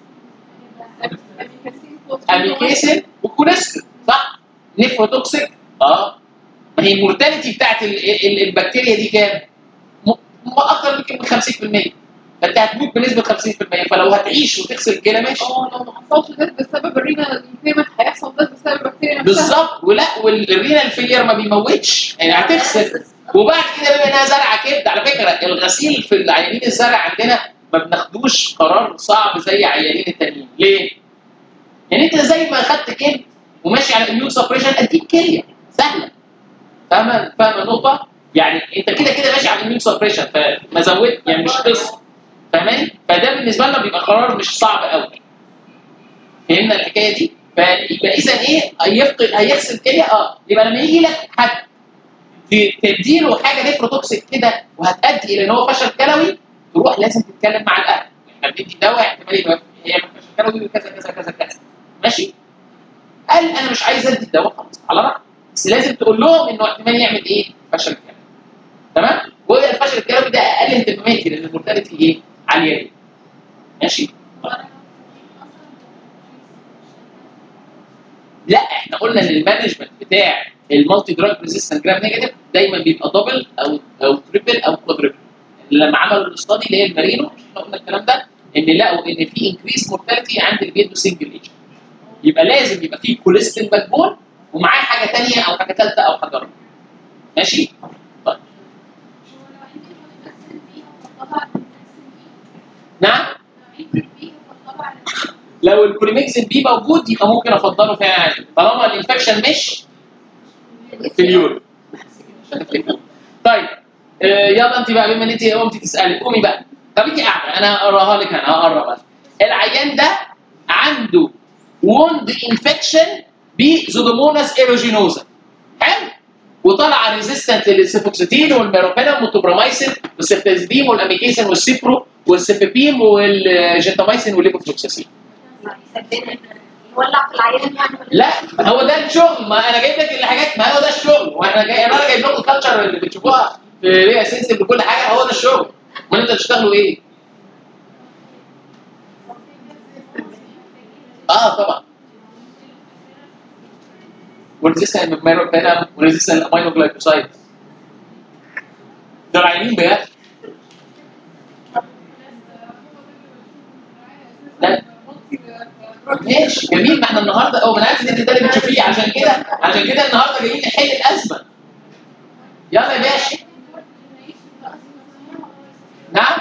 A: اميكيسن وكوليسترول صح؟ نيفروتوكسيك اه ما هي المورتاليتي بتاعت ال- ال- البكتيريا دي كام؟ م- م- اكتر يمكن من 50% فانت هتموت بنسبه 50% فلو هتعيش وتغسل الكلى ماشي
B: اه لو ما حصلش ده بسبب الرينا البيمنت هيحصل ده بسبب البكتيريا نفسها
A: بالظبط ولا والرينال فيلير ما بيموتش يعني هتغسل وبعد كده بما انها زرعه كبد على فكره الغسيل في العيانين الزرع عندنا ما بناخدوش قرار صعب زي عيانين التانيين ليه؟ يعني انت زي ما خدت كبد وماشي على اميون سبريشن اديك كليه سهله فاهمه فاهمه النقطه؟ يعني انت كده كده ماشي على اميون سبريشن فما زودت يعني مش قصه فاهماني؟ فده بالنسبه لنا بيبقى قرار مش صعب قوي فهمنا الحكايه دي؟ فيبقى اذا ايه هيفقد هيغسل كليه اه يبقى لما يجي لك حد ت- تديله حاجه نيفروتوكسيك كده وهتؤدي الى ان هو فشل كلوي تروح لازم تتكلم مع الاهل احنا بندي دواء احتمال يبقى هي فشل كلوي وكذا كذا كذا كذا ماشي قال انا مش عايز ادي الدواء خلاص على راحتك بس لازم تقول لهم انه احتمال يعمل ايه فشل كلوي تمام والفشل الكلوي ده اقل انتماماتي لان المورتاليتي ايه عاليه جدا ماشي لا احنا قلنا ان المانجمنت بتاع المالتي دراج ريزيستنت جرام نيجاتيف دايما بيبقى دبل او او تريبل او كوادربل لما عملوا الاستادي اللي هي المارينو مش احنا قلنا الكلام ده ان لقوا ان في انكريس مورتاليتي عند اللي بيدوا سنجل ايجنت يبقى لازم يبقى في كوليستين باك بون ومعاه حاجه ثانيه او حاجه ثالثه او حاجه رابعه ماشي طيب نعم لو البريمكسين بي موجود يبقى ممكن افضله فعلا عليه طالما الانفكشن مش في اليورين طيب آه يلا انت بقى بما ان انت قمتي تسالي قومي بقى طب انت قاعده انا اقراها لك انا هقرب بس العيان ده عنده ووند انفكشن بزودوموناس ايروجينوزا حلو وطالعه ريزيستنت للسيفوكسيتين والميروبينم والتوبرامايسين والسيفتازيديم والاميكيسين والسيبرو والسيفيبيم والجنتامايسين والليفوفلوكساسين
C: يولع في العيان يعني ولا
A: لا ما هو ده الشغل ما انا جايب لك الحاجات ما هو ده الشغل واحنا جاي انا جايب لكم الكالتشر اللي بتشوفوها في ريا سنسيف بكل حاجه هو ده الشغل امال انتوا بتشتغلوا ايه؟ اه طبعا وريزيستنت ميروبينم وريزيستنت امينو جلايكوسايد دول عينين بجد لا. ماشي جميل ما احنا النهارده او انا عارف ان انت ده اللي بتشوفيه عشان كده عشان كده النهارده جايين نحل الازمه يلا يا باشا نعم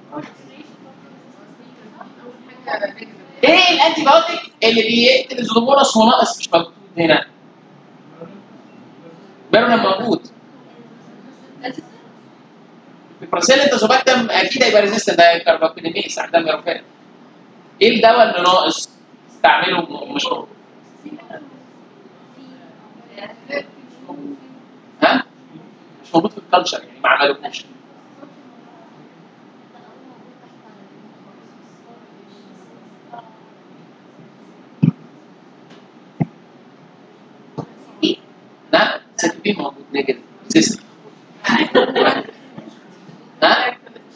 A: ايه الانتي بايوتيك اللي بيقتل الزوموناس وناقص مش موجود هنا بيرنم موجود البراسيل انتازوباكتم اكيد هيبقى ريزيستنت ده كارباكينيميس عندها ميروفين ايه الدواء اللي ناقص استعمله مش موجود ها مش موجود في الكالتشر يعني ما عملوش لا سيتوبين موجود نيجاتيف سيستم ها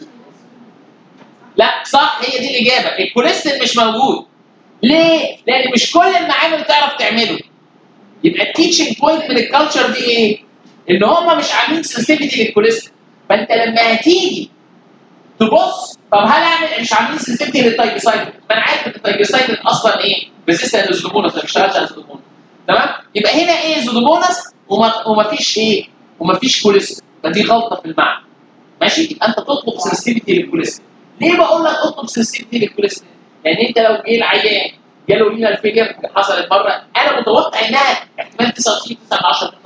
A: لا صح هي دي الاجابه الكوليستين مش موجود ليه؟ لان مش كل المعامل تعرف تعمله يبقى التيتشنج بوينت من الكالتشر دي ايه؟ ان هم مش عاملين سنسيتيفيتي للكوليستين فانت لما هتيجي تبص طب هل اعمل مش عاملين سنسيتيفيتي للتايجوسايد ما انا عارف ان التايجوسايد اصلا ايه؟ ريزيستنت للزومونس ما بيشتغلش على الزومونس تمام؟ يبقى هنا ايه زودومونس وما ومفيش ايه؟ ومفيش كوليستين فدي غلطه في المعنى ماشي؟ يبقى انت تطلب سنسيتيفيتي للكوليستين ليه بقول لك اطلب سنسيتيفيتي للكوليستين؟ لان انت لو جه العيان جاله لينا الفيجر حصلت مره انا متوقع انها احتمال 99 9 10 تطلع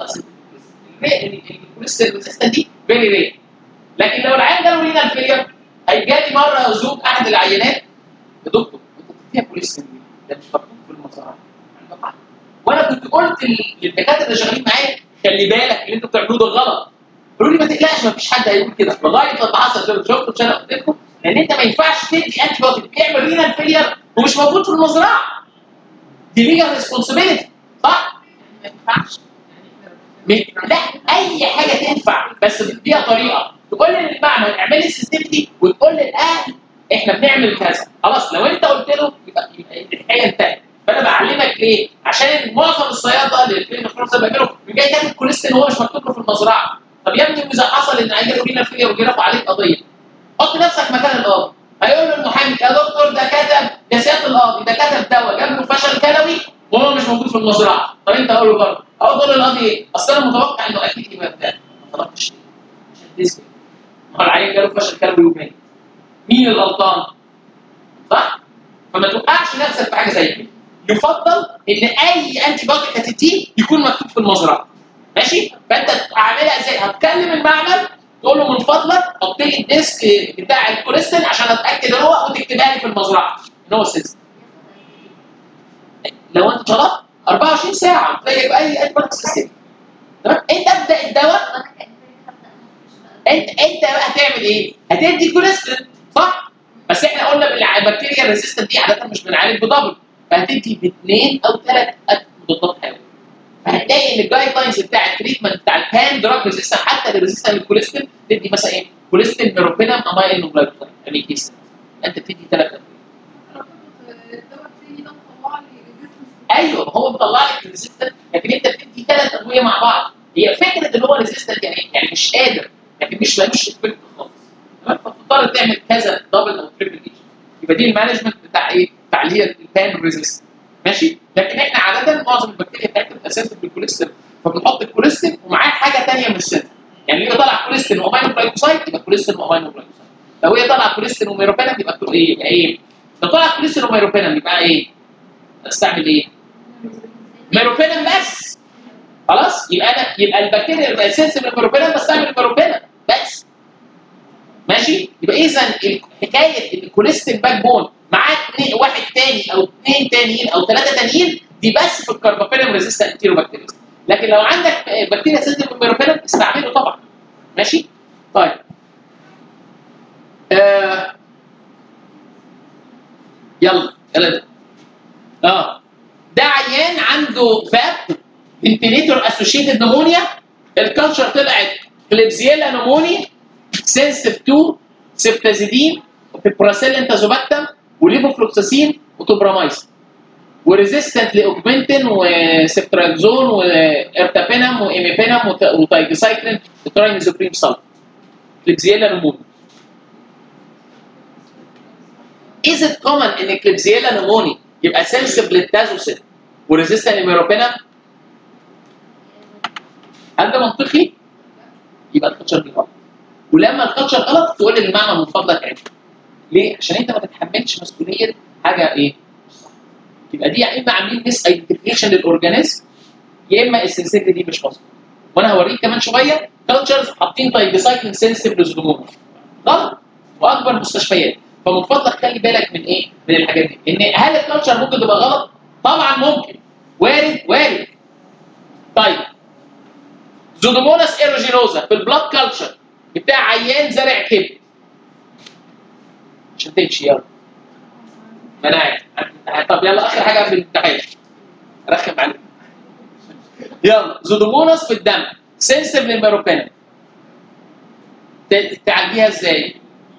A: الكوليستين ريزيستنت دي فيري رير لكن لو العيان جاله لينا الفيجر هيجالي مره زوج احد العينات يا دكتور انت بتديها كوليستين دي ده مش مكتوب في المزرعه عنده حق وانا كنت قلت للدكاتره اللي شغالين معايا خلي بالك اللي انتوا بتعملوه ده غلط قالوا لي ما تقلقش ما فيش حد هيقول كده لغايه لما حصل زي شفتوا عشان قلت لكم لان انت ما ينفعش تدي انتي بايوتيك بيعمل رينال فيلير ومش موجود في المزرعه دي ليجال ريسبونسبيلتي صح؟
B: ما ينفعش
A: م- لا اي حاجه تنفع بس بتديها طريقه تقول للمعمل اعمل لي سيستمتي وتقول للاهل احنا بنعمل كذا خلاص لو انت قلت له يبقى يبقى الحكايه انتهت فانا بعلمك ليه؟ عشان معظم الصيادله اللي في الفرنسا بيعملوا جاي تاخد كوليستين وهو مش مكتوب له في المزرعه طب يا ابني واذا حصل ان عيل فينا فيا وجي رفع عليك قضيه حط نفسك مكان القاضي هيقول له المحامي يا دكتور ده كتب يا سياده القاضي ده كتب دواء جاب له فشل كلوي وهو مش موجود في المزرعه طب انت اقول له برضه اقول له القاضي ايه؟ اصل انا متوقع انه اكيد يبقى بتاع ما طلبتش ليه؟ عشان تثبت ما هو العيل جاله فشل كلوي ومات مين الغلطان؟ صح؟ فما توقعش نفسك في حاجه زي كده يفضل ان اي انتي بايوتيك هتديه يكون مكتوب في المزرعه ماشي؟ فانت هعملها ازاي؟ هتكلم المعمل تقول له من فضلك حط لي الديسك بتاع الكوليستين عشان اتاكد ان هو وتكتبها لي في المزرعه ان هو سيستم لو انت طلبت 24 ساعه تلاقي اي انتي بايوتيك سيستم تمام؟ انت ابدا الدواء انت انت بقى هتعمل ايه؟ هتدي كوليستين صح؟ بس احنا قلنا بالبكتيريا الريزيستنت دي عاده مش بنعالج بدبل فهتدي باثنين او ثلاث مضادات حيويه فهتلاقي ان الجايد لاينز بتاع التريتمنت بتاع البان دراج ريزيستنت حتى الريزيستنت للكوليستين تدي مثلا ايه؟ كوليستين ميروبينم اماينو جلايكوزايد اميكيس انت بتدي ثلاث
B: الدواء التاني ده مطلع لي ريزيستنس
A: ايوه هو بيطلع لك ريزيستنت لكن انت بتدي ثلاث ادويه مع بعض هي فكره ان هو ريزيستنت يعني يعني مش قادر لكن مش ملوش افكت خالص تمام فبتضطر تعمل كذا دبل او تريبل ايجنت يبقى دي المانجمنت بتاع ايه؟ بتاع اللي هي البان ريزيستنت ماشي لكن احنا عاده معظم البكتيريا بتاعتنا اساسا بالكوليستين فبنحط الكوليستين ومعاه حاجه ثانيه من السنتر يعني لو طلع كوليستين وامينو جلايكوسايد يبقى كوليستين وامينو جلايكوسايد لو هي طلع كوليستين وميروبينم يبقى كو- ايه يبقى ايه لو طلع كوليستين وميروبينم يبقى ايه استعمل ايه ميروبينم بس خلاص يبقى انا يبقى البكتيريا اللي اساسا من الميروبينم بستعمل ميروبينم بس ماشي يبقى اذا حكايه الكوليستين باك بون معاه اتنين- واحد تاني او اثنين تانيين او ثلاثه تانيين دي بس في الكربابينم ريزيستنت انتيروبكتيريا لكن لو عندك بكتيريا سيستم الميروبينم استعمله طبعا ماشي طيب آه. يلا يلا ده. اه ده عيان عنده فاب فنتيليتور اسوشيتد نمونيا الكالتشر طلعت كليبزيلا نموني سنسيف 2 سبتازيدين وبيبراسيل انتازوباكتم وليفوفلوكساسين وتوبرامايسين وريزيستنت لاوجمنتين وسبتراكزون وارتابينم وايميبينم وت- وتايجسايكلين وترايميزوبريم سالت كليبزيلا نموني Is it common ان كليبزيلا نموني يبقى سنسيف للتازوسين وريزيستنت للميروبينم؟ هل ده منطقي؟ يبقى الكالتشر دي غلط ولما الكالتشر غلط تقول لي المعنى من فضلك عيب ليه؟ عشان انت ما تتحملش مسؤوليه حاجه ايه؟ مش صح. يبقى دي يا اما عاملين ميس ايدنتيفيكيشن للاورجانيزم يا اما السنسيتي دي مش مظبوط وانا هوريك كمان شويه كالتشرز حاطين تايجسايكلين سنسيتيف للزلوموما غلط واكبر مستشفيات فمن فضلك خلي بالك من ايه؟ من الحاجات دي ان هل الكالتشر ممكن تبقى غلط؟ طبعا ممكن وارد وارد طيب زودوموناس ايروجينوزا في البلاد كلتشر بتاع عيان زرع كبد عشان تمشي يلا ما انا عارف عارف الامتحان. طب يلا اخر حاجه قبل الامتحان رخم عليك يلا زودوموناس في الدم سنسيف للميروبينم ت- تعالجيها ازاي؟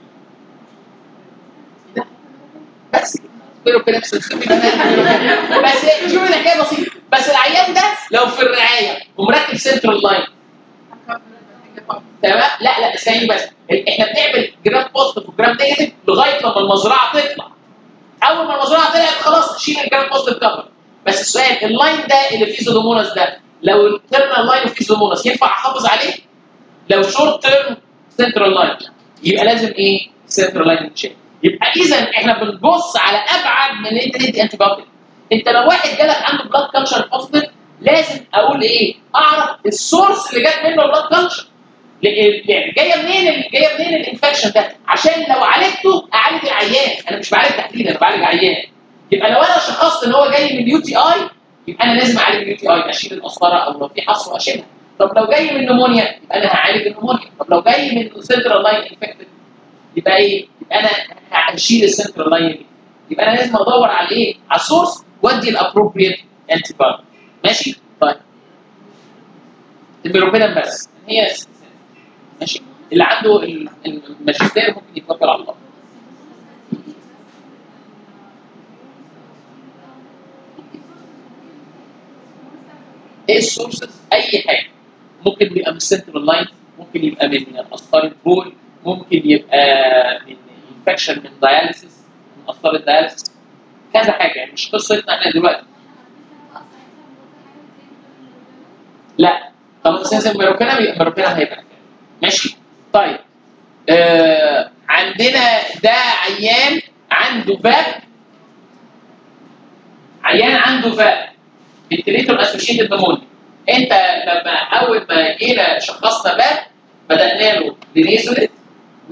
A: بس كده. ميروبينم سنسيف للميروبينم. بس شوف الحكايه بسيطه بس العيان ده لو في الرعايه ومركب سنترال لاين تمام لا لا ثاني بس احنا بنعمل جرام بوزيتيف وجرام نيجاتيف لغايه لما المزرعه تطلع اول ما المزرعه طلعت خلاص شيل الجرام بوزيتيف كفر بس السؤال اللاين ده اللي فيه زودوموناس ده لو التيرمينال لاين فيه زودوموناس ينفع احافظ عليه؟ لو شورت تيرم سنترال لاين يبقى لازم ايه؟ سنترال لاين يتشال يبقى اذا احنا بنبص على ابعد من ان انت تدي انتي بايوتيك انت لو واحد جالك عنده بلاد كلتشر بوزيتيف لازم اقول ايه؟ اعرف السورس اللي جت منه البلاد كلتشر يعني جايه منين ال- جايه منين الانفكشن ده عشان لو عالجته اعالج العيان انا مش بعالج تحديدا انا بعالج عيان يبقى لو انا شخصت ان هو جاي من يو تي اي يبقى انا لازم اعالج اليو تي اي اشيل القسطره او لو في حصوه اشيلها طب لو جاي من نمونيا يبقى انا هعالج النمونيا طب لو جاي من سنترال لاين انفكتد يبقى ايه؟ يبقى انا هشيل السنترال لاين دي يبقى انا لازم ادور على ايه؟ على السورس وادي الابروبريت انتي ماشي؟ طيب الميروبينم بس هي ماشي اللي عنده ال- الماجستير ممكن يتوكل على الله ايه السورسز اي حاجه ممكن يبقى من السنترال لاين ممكن يبقى من قسطره البول ممكن يبقى من انفكشن من داياليسيس من قسطره الداياليسيس كذا حاجه يعني مش قصتنا احنا دلوقتي لا طب اساسا ميروبينا يبقى ميروبينا هيبقى كده. ماشي طيب آه عندنا ده عيان عنده فاب عيان عنده فاب فنتليتور اسوشيتد نمونيا انت لما اول ما جينا شخصنا فاب بدانا له لنيزوليت و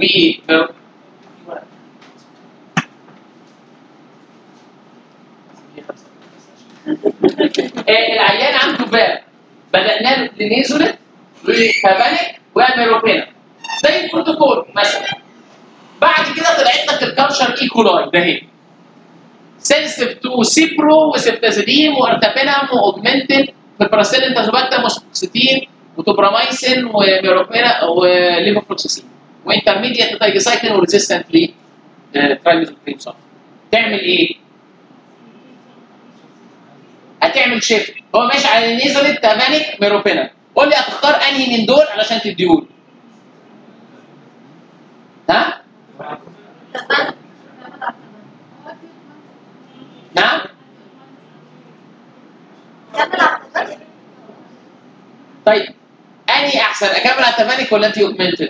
A: آه، العيان عنده فاب بدانا له لنيزوليت وكابانيك وميروبينا زي البروتوكول مثلا بعد كده طلعت لك الكالشر ايكولاي ده هي سنسيف تو سيبرو وسبتازيدين وارتابينام واوجمنتين ببراسيل انتازوباكتام وسبوكسيتين وتوبرامايسين وميروبينا وليفوفلوكسيسين وانترميديت تايجسايكلين وريزيستنت لي ترايميزوكريم صح تعمل ايه؟ هتعمل شيفت هو ماشي على النيزوليت تابانيك ميروبينا قول لي هتختار انهي من دول علشان تديهولي ها؟ نعم؟ طيب اني احسن اكمل على التفانيك ولا انت اوجمنتد؟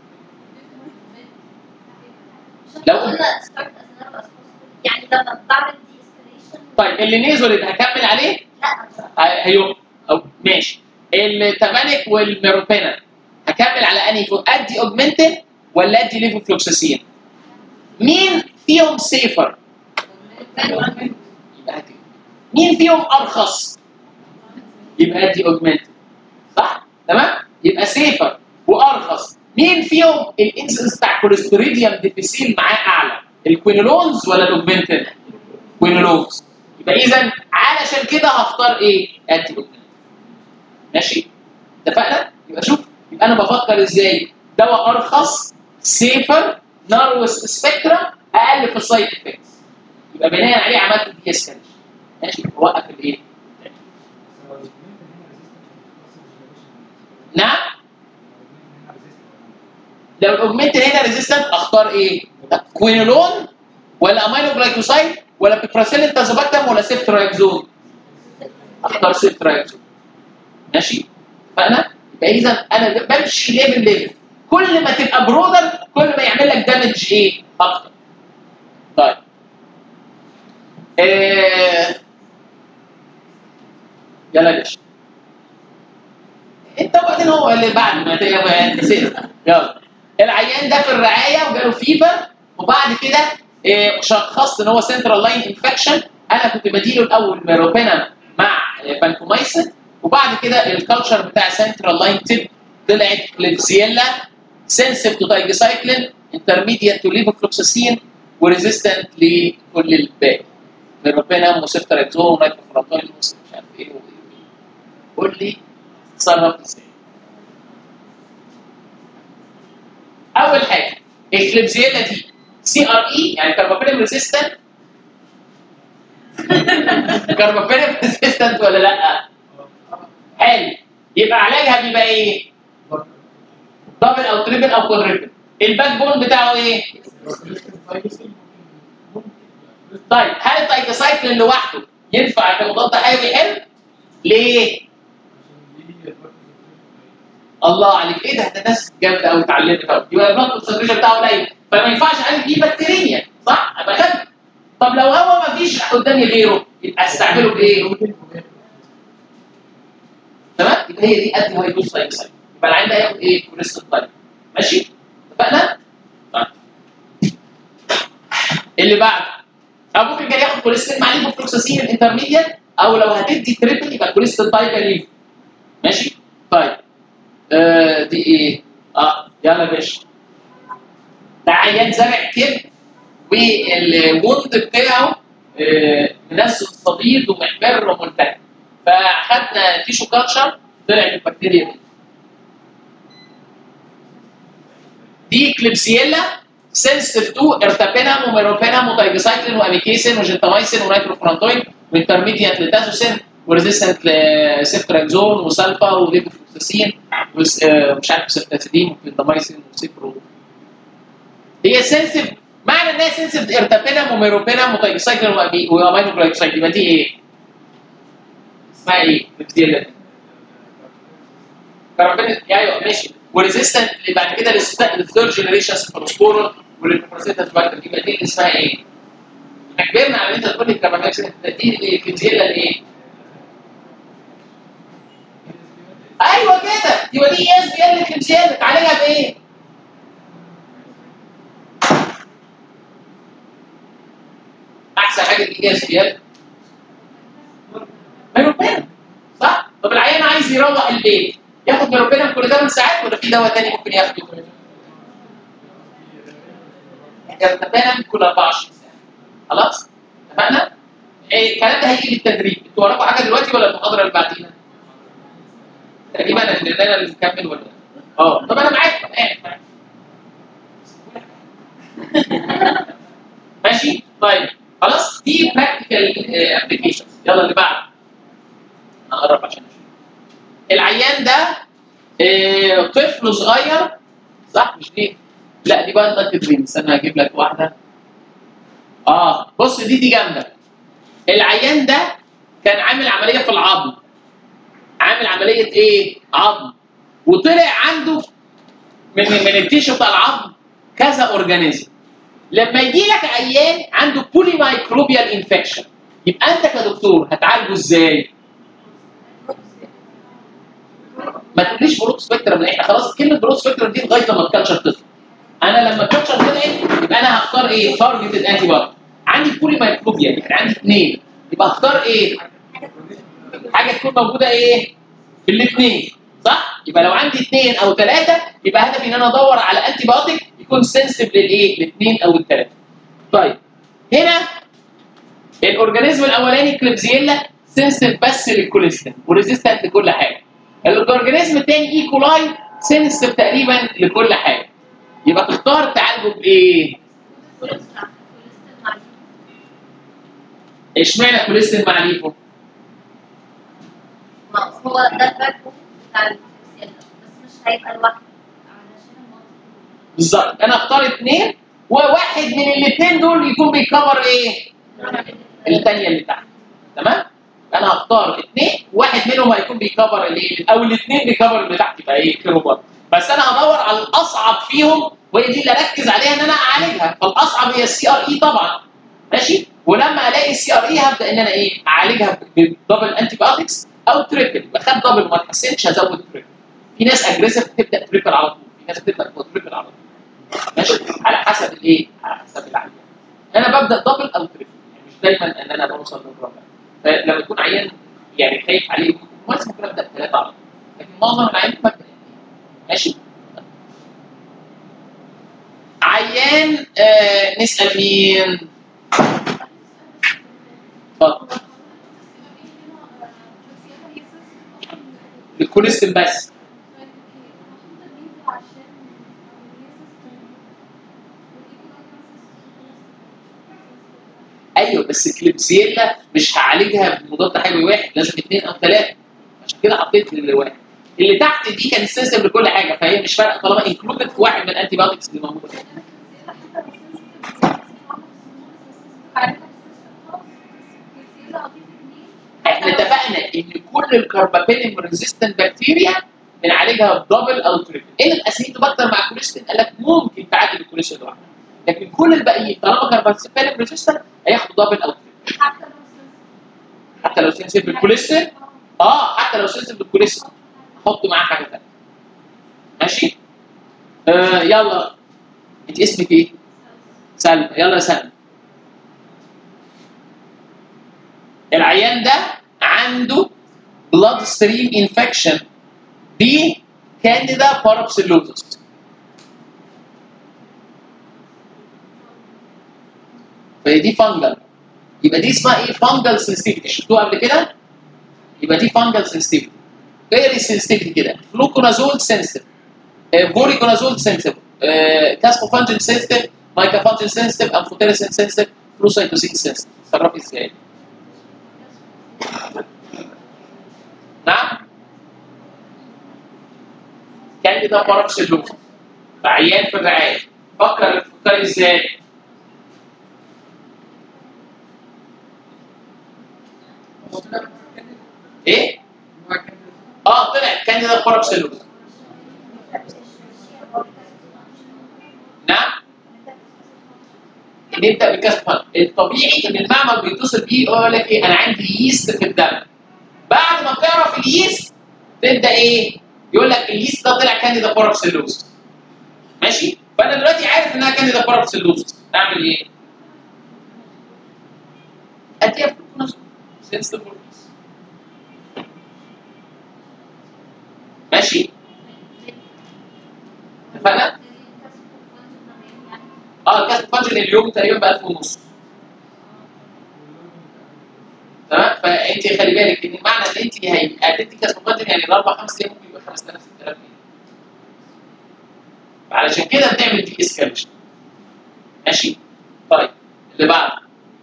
A: لو-
C: قلنا start as narrow as possible. يعني لما بعمل دي escalation
A: طيب اللي نزل اللي هكمل عليه
C: لا مش
A: هيبقى أو ماشي التبانك والميروبينا هكمل على انهي فوق ادي اوجمنتد ولا ادي ليفوفلوكساسين مين فيهم سيفر يبقى هدي مين فيهم ارخص يبقى ادي اوجمنتد صح تمام يبقى سيفر وارخص مين فيهم الانسنس بتاع كوليستريديوم ديفيسيل معاه اعلى الكوينولونز ولا الاوجمنتد كوينولونز يبقى اذا علشان كده هختار ايه ادي اوجمنتد ماشي اتفقنا يبقى شوف يبقى انا بفكر ازاي دواء ارخص سيفر ناروس سبيكترا اقل في السايد افكتس يبقى بناء عليه عملت دي اسكاليشن ماشي وقف الايه نعم لو الاوجمنت هنا ريزيستنت اختار ايه؟ كوينولون ولا امينو جلايكوسايد ولا بيبراسيلين تازوباكتم ولا سيفترايكزون؟ اختار سيفترايكزون ماشي؟ فانا يبقى اذا انا بمشي ليفل ليفل كل ما تبقى برودر كل ما يعمل لك دامج ايه؟ اكتر. طيب. آه... يلا يا باشا. انت وبعدين هو اللي بعد ما تبقى نسيت يلا العيان ده في الرعايه وجاله فيفر وبعد كده آه، شخصت ان هو سنترال لاين انفكشن انا كنت بديله الاول ميروبينا مع آه، بانكومايسين وبعد كده الكالتشر بتاع سنترال لاين تيب طلعت كليبسيلا سنسيف تو تايجيسايكلين انترميديت تو ليفوفلوكساسين وريزيستنت لكل الباقي ميروبينا موسيفتراكزون ونايتروفرانتوين مش عارف ايه وايه قول لي تتصرف ازاي اول حاجه الكليبزيلا دي سي ار اي يعني كاربابينم ريزيستنت كاربابينم ريزيستنت ولا لا؟ حلو يبقى علاجها بيبقى ايه؟ دبل او تريبل او كوادريبل الباك بون بتاعه ايه؟ طيب هل التايكوسايكلين لوحده ينفع كمضاد حيوي حلو؟ ليه؟ الله عليك ايه ده ده ناس جامده قوي اتعلمت قوي يبقى البلاد كونسنتريشن بتاعه قليل فما ينفعش اعالج بيه بكتيريا صح؟ ابقى غبي طب لو هو ما فيش قدامي غيره يبقى استعمله بايه؟ تمام؟ يبقى هي دي قد ما يدوس لايكسايد يبقى العين ده ياخد ايه؟ كوريستال طيب ماشي؟ اتفقنا؟ طيب اللي بعد او ممكن كان ياخد كوليستين مع ليفوفلوكساسين الانترميديت او لو هتدي تريبل يبقى كوليستين تايجا ليفو ماشي؟ طيب آه دي ايه؟ اه يلا يا باشا ده عيان زرع كبد والوند بتاعه آه منسف صديد ومحمر وملتهب فاخدنا تيشو كاتشر طلع البكتيريا دي دي كليبسيلا سنسيتيف تو ارتابينام وميروبينام وتايجيسايكلين واميكيسين وجنتامايسين ونيتروفرانتوين وانترميديت لتازوسين وريزيستنت لسيفتراكزون وسلفا وليفوفلوكساسين ومش عارف سيفتاسيدين وكليندامايسين وسيبرو هي سنسيف معنى ان هي سنسيف ارتابينام وميروبينام وتايجيسايكلين وامينو جلايكوسايد يبقى دي ايه؟ اسمها ايه؟ البكتيريا دي كربونات ايوه ماشي وريزيستنت اللي بعد كده للثيرد جنريشن سيفالوسبورون والبروسيتاس باكتر يبقى دي اللي اسمها ايه؟ احنا كبرنا على ان انت تقول لي الكربونات دي الكنزيلا الايه؟ ايوه كده يبقى دي اس بي ال الكنزيلا تعالجها بايه؟ احسن حاجه دي اس بي ال ميروبين صح؟ طب العيان عايز يروق البيت ياخد ميروبين كل 8 ساعات ولا في دواء تاني ممكن ياخده؟ ميروبين كل 24 ساعه خلاص؟ اتفقنا؟ إيه الكلام ده هيجي بالتدريب انتوا وراكم حاجه دلوقتي ولا المحاضره اللي بعديها؟ تقريبا انا انا اللي نكمل ولا اه طب انا معاك قاعد معاك ماشي؟ طيب خلاص دي براكتيكال ابلكيشنز يلا اللي بعده هقرب عشان اشوف العيان ده آه، طفل صغير صح مش دي لا دي بقى انت تدريب استنى هجيب لك واحده اه بص دي دي جامده العيان ده كان عامل عمليه في العظم عامل عمليه ايه؟ عظم وطلع عنده من من التيشو بتاع العظم كذا اورجانيزم لما يجي لك عيان عنده بولي مايكروبيال انفكشن يبقى انت كدكتور هتعالجه ازاي؟ ما تقوليش برود سبيكترم لان احنا خلاص كلمه برود سبيكترم دي لغايه لما الكالتشر تطلع انا لما الكالتشر طلعت يبقى انا هختار ايه؟ تارجتد انتي بودي عندي بولي مايكروبيال يعني عندي اثنين يبقى هختار ايه؟ حاجه تكون موجوده ايه؟ في الاثنين صح؟ يبقى لو عندي اثنين او ثلاثه يبقى هدفي ان انا ادور على انتي بايوتيك يكون سنسيف للايه؟ الاثنين او الثلاثه. طيب هنا الاورجانيزم الاولاني كليبزيلا سنسيف بس للكوليستين وريزيستنت لكل حاجه. الاورجانيزم الثاني ايكولاي سنسيف تقريبا لكل حاجه. يبقى تختار تعالجه بايه؟ اشمعنى كوليستين مع ليفو؟
C: هو ده الباك بوك بتاع السيلة بس مش هيبقى لوحده علشان المنطقة
A: بالظبط انا اختار اثنين وواحد من الاثنين دول يكون بيكفر ايه؟ الثانيه اللي تحت تمام؟ انا هختار اثنين واحد منهم هيكون بيكفر الايه؟ او الاثنين بيكفر اللي تحت يبقى ايه؟ كيلو بس انا هدور على الاصعب فيهم وهي دي اللي اركز عليها ان انا اعالجها فالاصعب هي السي ار اي طبعا ماشي؟ ولما الاقي السي ار اي هبدا ان انا ايه؟ اعالجها بدبل انتي بايوتكس او تريبل يبقى خد دبل وما اتحسنش هزود تريبل في ناس اجريسيف بتبدا تريبل على طول في ناس بتبدا تريبل على طول ماشي على حسب الايه؟ على حسب العيان. انا ببدا دبل او تريبل يعني مش دايما ان انا بوصل للرابع. فلما يكون عيان يعني خايف عليه كويس ممكن ابدا ثلاثه على طول. لكن معظم العيان ببدا اثنين. ماشي؟ عيان آه نسال مين؟ اتفضل الكوليستين بس ايوه بس كليبسيلا مش هعالجها بمضاد حيوي واحد لازم اثنين او ثلاثه عشان كده حطيت الواحد اللي تحت دي كان سيستم لكل حاجه فهي مش فارقه طالما انكلودد في واحد من الانتي بايوتكس اللي موجوده احنا اتفقنا ان كل الكربابينيم ريزيستنت بكتيريا بنعالجها بدبل او تريبل ان الاسيتوباكتر مع الكوليستين قال لك ممكن تعالج الكوليستين لوحده لكن كل الباقيين طالما كربابينيم ريزيستنت هياخدوا دبل او تريبل حتى لو سنسيف بالكوليستين اه حتى لو سنسيف بالكوليستين حط معاه حاجه ثانيه ماشي آه يلا انت اسمك ايه؟ سلمى يلا يا سلمى العيان ده عنده بلاد ستريم انفكشن دي كانديدا بارابسيلوزس فهي دي فانجل يبقى دي اسمها ايه فانجل سنسيتيفيتي شفتوها قبل كده يبقى دي فانجل سنسيتيفيتي فيري سنسيتيفيتي كده فلوكونازول سنسيتيف بوريكونازول سنسيتيف كاسبوفانجين سنسيتيف مايكافانجين سنسيتيف امفوتيريسين سنسيتيف فلوسايتوسين سنسيتيف تصرفي ازاي؟ نعم كانديدا بارابسيلوز عيان في الرعايه فكر فكر ازاي ايه اه طلع كانديدا بارابسيلوز نعم نبدا بالكاست الطبيعي ان المعمل بيتصل بيه يقول لك ايه انا عندي ييست في الدم بعد ما تعرف اليست تبدا ايه يقول لك اليست ده طلع كانديدا بارابسيلوز ماشي فانا دلوقتي عارف انها كانديدا بارابسيلوز اعمل ايه اديها فلوكونازول سنسيتيف ماشي اتفقنا اه كاس فانجن اليوم تقريبا ب 1000 ونص تمام فانت خلي بالك ان معنى ان انت هتدي كاس فانجن يعني الاربع خمس ايام ممكن يبقى 5000 6000 جنيه علشان كده بنعمل دي اسكاليشن ماشي طيب اللي بعده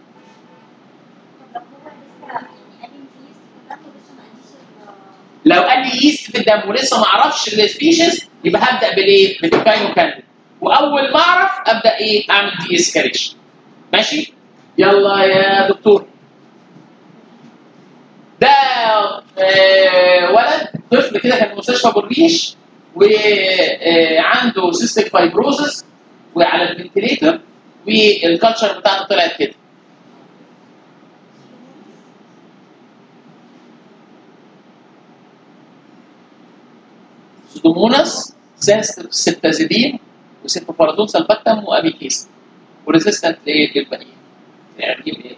A: لو قال لي يست في الدم ولسه ما اعرفش السبيشيز يبقى هبدا بالايه؟ بالكاينو كانديد واول ما اعرف ابدا ايه؟ اعمل دي اسكاليشن ماشي؟ يلا يا دكتور ده آه، ولد طفل كده كان في مستشفى بالريش وعنده سيستيك فايبروزس وعلى الفنتليتر والكالتشر بتاعته طلعت كده سودوموناس سيبتازيدين وسيبوبارادون سلبكتم وابيكيس وريزيستنت للبنيه يعني ايه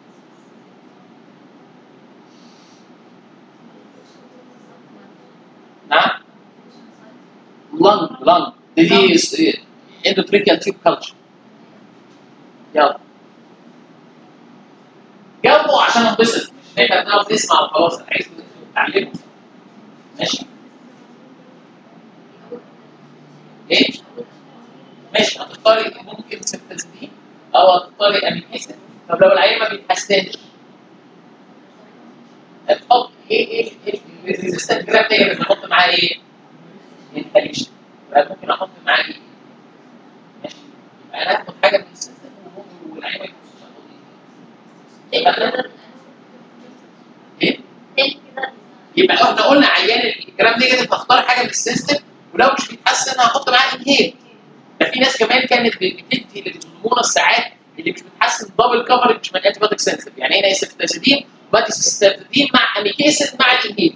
A: نعم لانج لانج دي دي اندوتريكال تيوب كلتشر يلا جاوبوا عشان انبسط مش احنا بنقعد نسمع وخلاص انا عايز تعلموا ماشي ايه ماشي هتختاري ممكن سبتازيدين او هتختاري امينيسن طب لو العيان ما بيتحسنش هتحط ايه ايه ايه الريزيستنت جرام ده بنحط معاه ايه؟ انهاليشن يبقى ممكن احط معاه ايه؟ ماشي يبقى انا هاخد حاجه من السيستم وممكن والعيان ما يتحسنش اخد ايه؟ يبقى انا ايه؟
C: تاني كده
A: يبقى احنا قلنا عيان الجرام نيجاتيف هختار حاجه من السيستم ولو مش بيتحسن هحط معاه انهيل ده في ناس كمان كانت بتدي للهرمون الساعات اللي مش بتحسن دبل كفرج من انتي بايوتيك سنسيتيف يعني هنا سيفتازيدين بادي سيفتازيدين مع اميكيسن مع الانهيل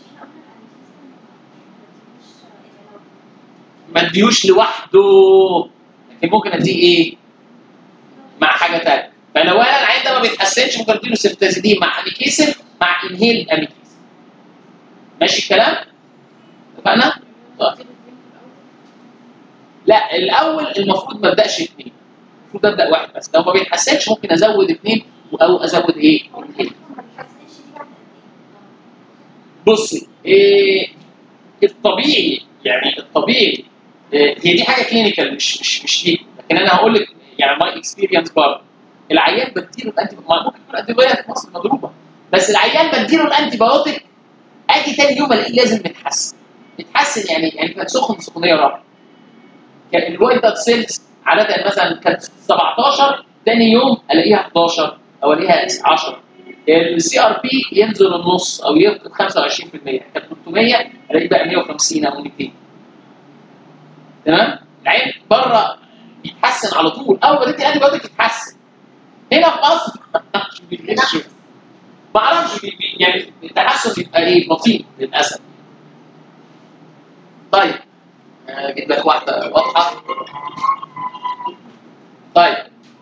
A: ما اديهوش لوحده لكن ممكن اديه ايه؟ مع حاجه ثانيه فلو انا العين ده ما بيتحسنش ممكن اديله سيفتازيدين مع اميكيسن مع انهيل اميكيسن ماشي الكلام؟ اتفقنا؟ طيب. لا الاول المفروض ما ابداش اثنين المفروض ابدا واحد بس لو ما بيتحسنش ممكن ازود اثنين او ازود ايه؟ انهيل بصي إيه الطبيعي يعني الطبيعي إيه هي دي حاجه كلينيكال مش مش مش ليك لكن انا هقول لك يعني ماي اكسبيرينس برضه العيان بديله الانتي ممكن يكون الانتي بايوتيك في مصر مضروبه بس العيان بديله الانتي بايوتيك اجي تاني يوم الاقيه لازم يتحسن يتحسن يعني يعني كان سخن سخونيه رابعه كان الوايت بلاد سيلز عاده مثلا كانت 17 تاني يوم الاقيها 11 او الاقيها 10 السي ار بي ينزل النص او يفقد 25% كانت 300 الاقيه بقى 150 او 200 تمام العين بره يتحسن على طول اول ما تدي انتي بايوتيك يتحسن هنا في مصر مش بيتغش. ما اعرفش بي- بي- يعني التحسن بيبقى ايه بطيء للاسف طيب آه، اجيب لك واحده واضحه طيب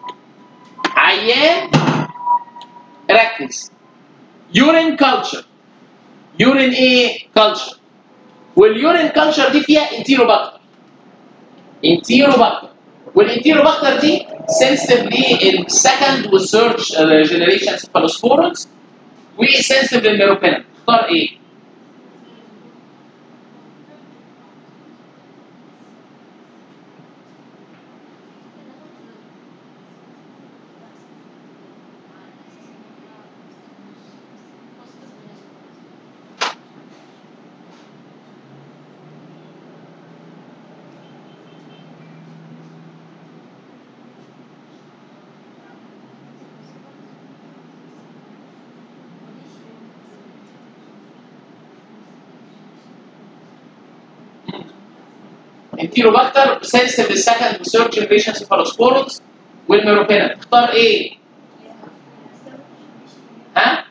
A: عيان ركز يورين كلتشر يورين ايه كلتشر واليورين كلتشر دي فيها انتيروباكتر انتيروباكتر والانتيروباكتر دي سنسيتيف للسكند والثيرد جنريشن سيفالوسبورنز وسنسيتيف للميروبينم اختار ايه؟ انتيروباكتر سنسيتيف للسكند والثيرد جنريشن سيفالوسبورنز والميروبينم اختار ايه؟ ها؟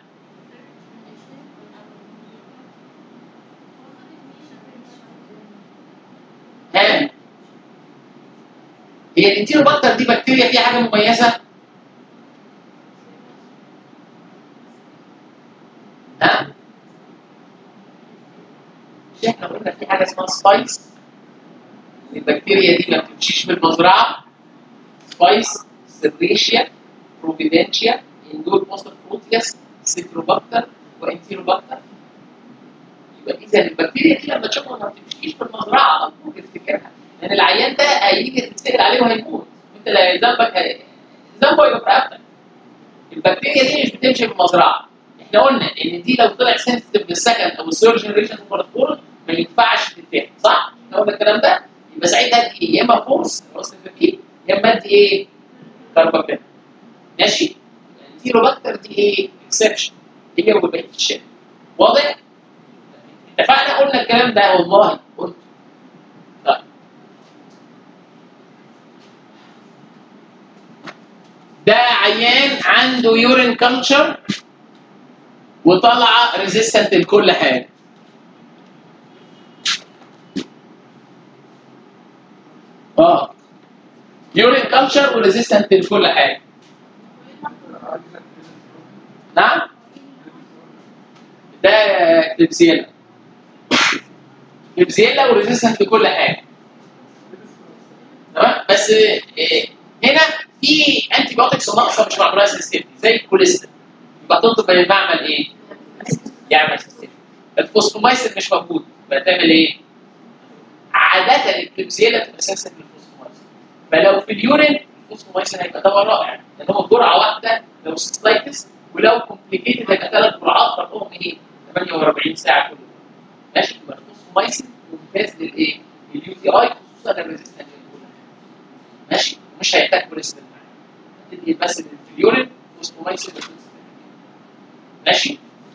A: ها؟ هي الانتيروباكتر دي بكتيريا فيها حاجه مميزه؟ ها؟ مش احنا قلنا في حاجه اسمها سبايس البكتيريا دي ما بتمشيش في المزرعه سبايس سيريشيا بروفيدنشيا اندور موستر بروتياس سيتروباكتر وانتيروباكتر يبقى اذا البكتيريا دي لما تشوفها ما بتمشيش في المزرعه على طول تفتكرها لان العيان ده هيجي تتسال عليه وهيموت انت لا ذنبك ذنبه يبقى في رقبتك البكتيريا دي مش بتمشي في المزرعه احنا قلنا ان دي لو طلع سنسيتيف للسكند او الثيرد جنريشن فورسبورن ما ينفعش تتاخد صح؟ احنا قلنا الكلام ده يبقى ساعتها ادي ايه؟ يا اما فورس راس الفكين يا اما ادي ايه؟ كاربابين ماشي؟ التيروباكتر دي ايه؟ اكسبشن هي وبقيه الشارع واضح؟ اتفقنا قلنا الكلام ده والله قلت طيب ده عيان عنده يورين كلتشر وطالعه ريزيستنت لكل حاجه اه يورين كلتشر وريزيستنت لكل حاجه نعم ده كليبسيلا كليبسيلا وريزيستنت لكل حاجه تمام بس إيه هنا في انتي بايوتكس ناقصه مش معموله سيستم زي الكوليسترول يبقى تطلب من المعمل ايه؟ يعمل سيستم الفوسفومايسين مش موجود يبقى تعمل ايه؟ عاده الكليبسيلا بتبقى سنسيتيف للفوسفومايسين فلو في اليورين الفوسفومايسين هيبقى دواء رائع لان هو جرعه واحده لو سيستايتس ولو كومبليكيتد هيبقى ثلاث جرعات رقمهم ايه؟ 48 ساعه كل يوم ماشي يبقى الفوسفومايسين ممتاز للايه؟ لليو تي اي خصوصا الريزيستنت ماشي مش هيحتاج كوليسترول تدي بس في اليورين فوسفومايسين ماشي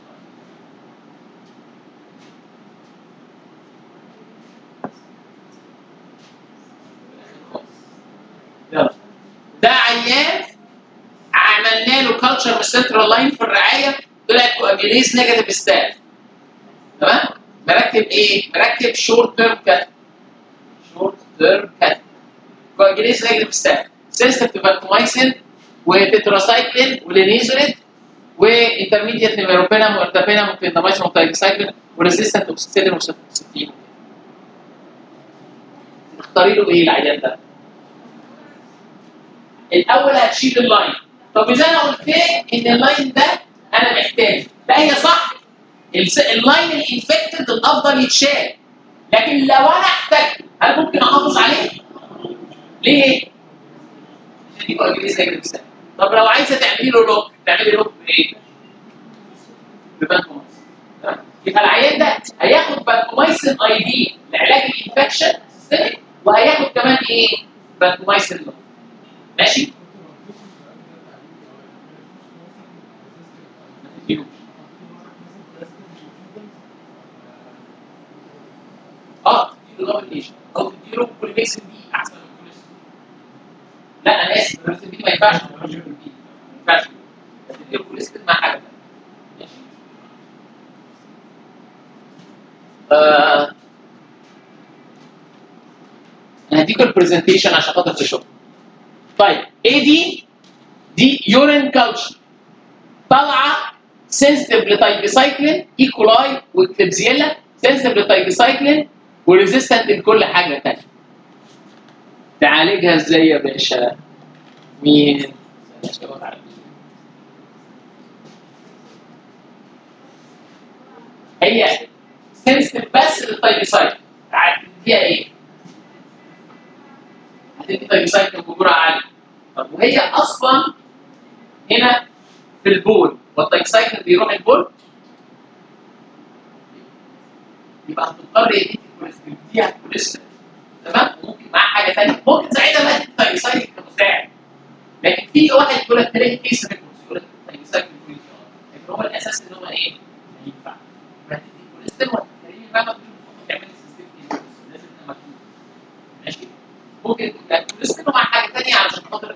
A: يلا. ده عيان عملنا له كلتشر من السنترال لاين في الرعايه طلعت كواجيليز نيجاتيف ستات تمام مركب ايه؟ مركب شورت تيرم كات شورت تيرم كات كواجيليز نيجاتيف ستات سيستم فانكومايسين وتتراسايكلين ولينيزوليت وانترميديت نيميروبينام وارتابينام وكليندامايسين وتايكسايكلين وريزيستنت اوكسيتين وستين تختاري له ايه العيان ده؟ الاول هتشيل اللاين طب اذا انا قلت لك ان اللاين ده انا محتاجه لا هي صح الس- اللاين الانفكتد الافضل يتشال لكن لو انا احتاجته هل ممكن احافظ عليه؟ ليه؟ عشان يبقى انجليزي زي كده طب لو عايزه تعملي له لوك تعملي لوك بايه؟ ببانكومايسين تمام؟ يبقى العيان ده هياخد بانكومايسين اي دي لعلاج الانفكشن سيستميك وهياخد كمان ايه؟ بانكومايسين لوك ماشي؟ ما تديلوش. اه تديله دبل ايجنت او تديله بوليميكسين دي احسن من الكوليسترول لا انا اسف الكوليسترول دي ما ينفعش ما ينفعش ما ينفعش تديله كوليسترول مع حاجه تانية. ماشي آه، انا هديكوا البرزنتيشن عشان خاطر تشوفوا طيب ايه دي؟ دي يورين كلتشر طالعه سنسيتيف لتايبيسايكلين ايكولاي وكليبزيلا سنسيتيف لتايبيسايكلين وريزيستنت لكل حاجه ثانيه تعالجها ازاي يا باشا؟ مين؟ أشتغل على مين؟ هي سنسيتيف بس للتايبيسايكلين هتديها ايه؟ هتدي تايبيسايكلين بجرعه عاليه طب وهي اصلا هنا في البول والتايكسايكل بيروح البول يبقى هتضطر يديك الكوليسترول دي الكوليسترول تمام ممكن معاه حاجه ثانيه ممكن ساعتها بقى تدي تايكسايكل كمساعد لكن في واحد يقول لك تلاقي كيس ريكورس يقول لك تايكسايكل كويس لكن هو الاساس ان هو ايه؟ ما ينفع هتدي الكوليسترول وهتخليه بقى مكتوب تعمل السيستم لازم تبقى مكتوب ماشي ممكن تبقى الكوليسترول مع حاجه ثانيه علشان خاطر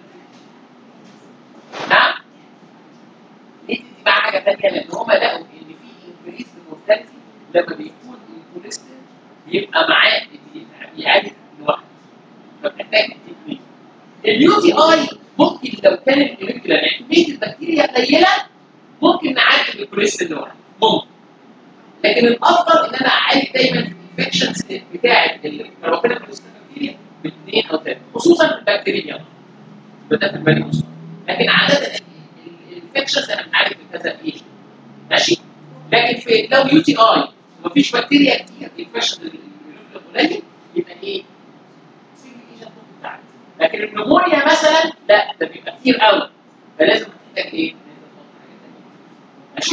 A: نعم ليه تدي مع حاجه ثانيه لان هم لقوا ان في انكريز في المورتاليتي لما بيكون الكوليسترول بيبقى معاه بيعالج لوحده فبتحتاج تكنيك اليو تي اي ممكن لو كانت موليكولا كميه البكتيريا قليله ممكن نعالج الكوليسترول لوحده ممكن لكن الافضل ان انا اعالج دايما الانفكشنز بتاعه الكربونات البكتيريا باثنين او ثلاثه خصوصا البكتيريا بدات البني لكن عاده الانفكشنز انا بنعالج بكذا ايجنت ماشي لكن في لو يو تي اي ومفيش بكتيريا كتير الانفكشن قليل يبقى ايه؟ سيل ايجنت ممكن تعالج لكن النمونيا مثلا لا ده بيبقى كتير قوي فلازم تحتاج ايه؟ ماشي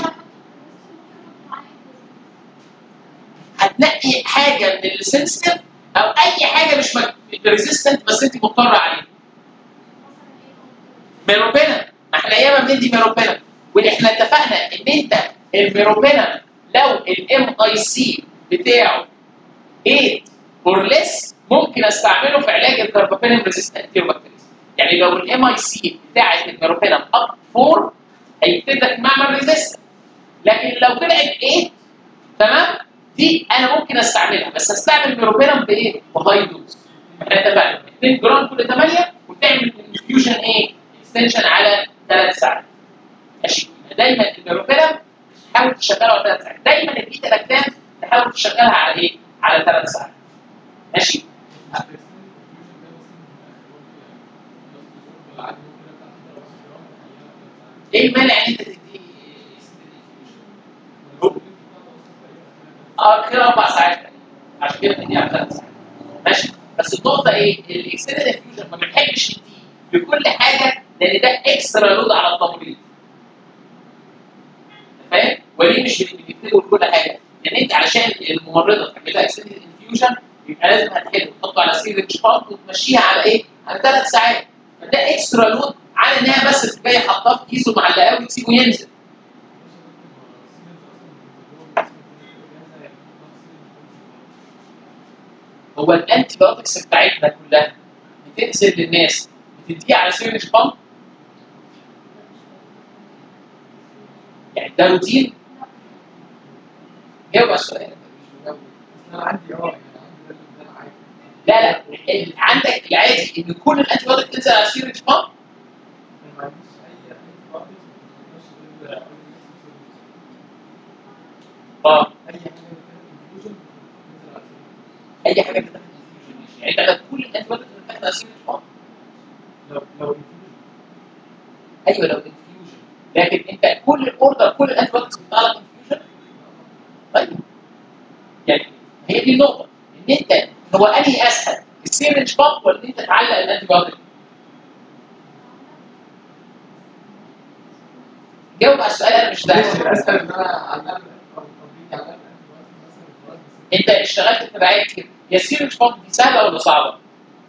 A: هتنقي حاجه من السنسيتيف او اي حاجه مش ريزيستنت بس انت مضطره عليها ميروبينا ما احنا ياما بندي ميروبينا واحنا اتفقنا ان انت الميروبينم لو الام اي سي بتاعه 8 اور ليس ممكن استعمله في علاج الكربابينم ريزيستنت انتيروبكتيريز يعني لو الام اي سي بتاعت الميروبينم اب 4 هيبتدي لك معمل ريزيستنت لكن لو طلعت 8 تمام دي انا ممكن استعملها بس استعمل ميروبينم بايه؟ بهاي دوز احنا اتفقنا 2 جرام كل 8 وتعمل انفيوجن ايه؟ اكستنشن على 3 ساعات ماشي دايما الميروبينم تحاول تشغله على 3 ساعات دايما البيتا لاكتام تحاول تشغلها على ايه؟ على 3 ساعات ماشي ايه المانع ان انت تدي اه كده اربع ساعات عشان كده بنديها على ثلاث ساعات ماشي بس النقطه ايه؟ الاكستندد انفيوجن ما بنحبش نديه لكل حاجه لان ده اكسترا لود على التمريض فاهم؟ وليه مش بنكتبه لكل حاجه؟ لان انت علشان الممرضه تعمل لها اكستندد انفيوجن يبقى لازم هتحله تحطه على سيرنج بامب وتمشيها على ايه؟ على ثلاث ساعات فده اكسترا لود على انها بس تبقى جايه حاطاه في كيس ومعلقاه وتسيبه ينزل هو الانتي بايوتكس بتاعتنا كلها بتنزل للناس بتديها على سيرنج بامب يعني ده روتين جاوب على السؤال
D: انا عندي اه يعني عندي ده ده العادي
A: لا لا ال- عندك العادي ان كل الانتي بايوتك تنزل على سيرنج بامب
D: انا ما عنديش اي اي خالص ما عنديش
A: اه
D: اي حاجه فيها infusion بتنزل على السرير.
A: اي حاجه بتاخد انفيوجن ماشي يعني انت لو كل الانتي بايوتك بتاخد على سيرنج بامب
D: لو لو infusion
A: ايوه لو انفيوجن لكن انت كل الاوردر كل الانتي بايوتكس بتطلع لك انفيوجن طيب يعني هي دي النقطه ان انت هو انهي اسهل السيرنج بامب ولا ان انت تعلق الانتي بايوتك جاوب على السؤال انا مش
D: ماشي
A: فاهم
D: اسهل ان انا على الاقل او تطبيق على الاقل مثلا خلاص بس
A: انت اشتغلت في رعايه كده يا السيرنج بامب دي سهله ولا صعبه؟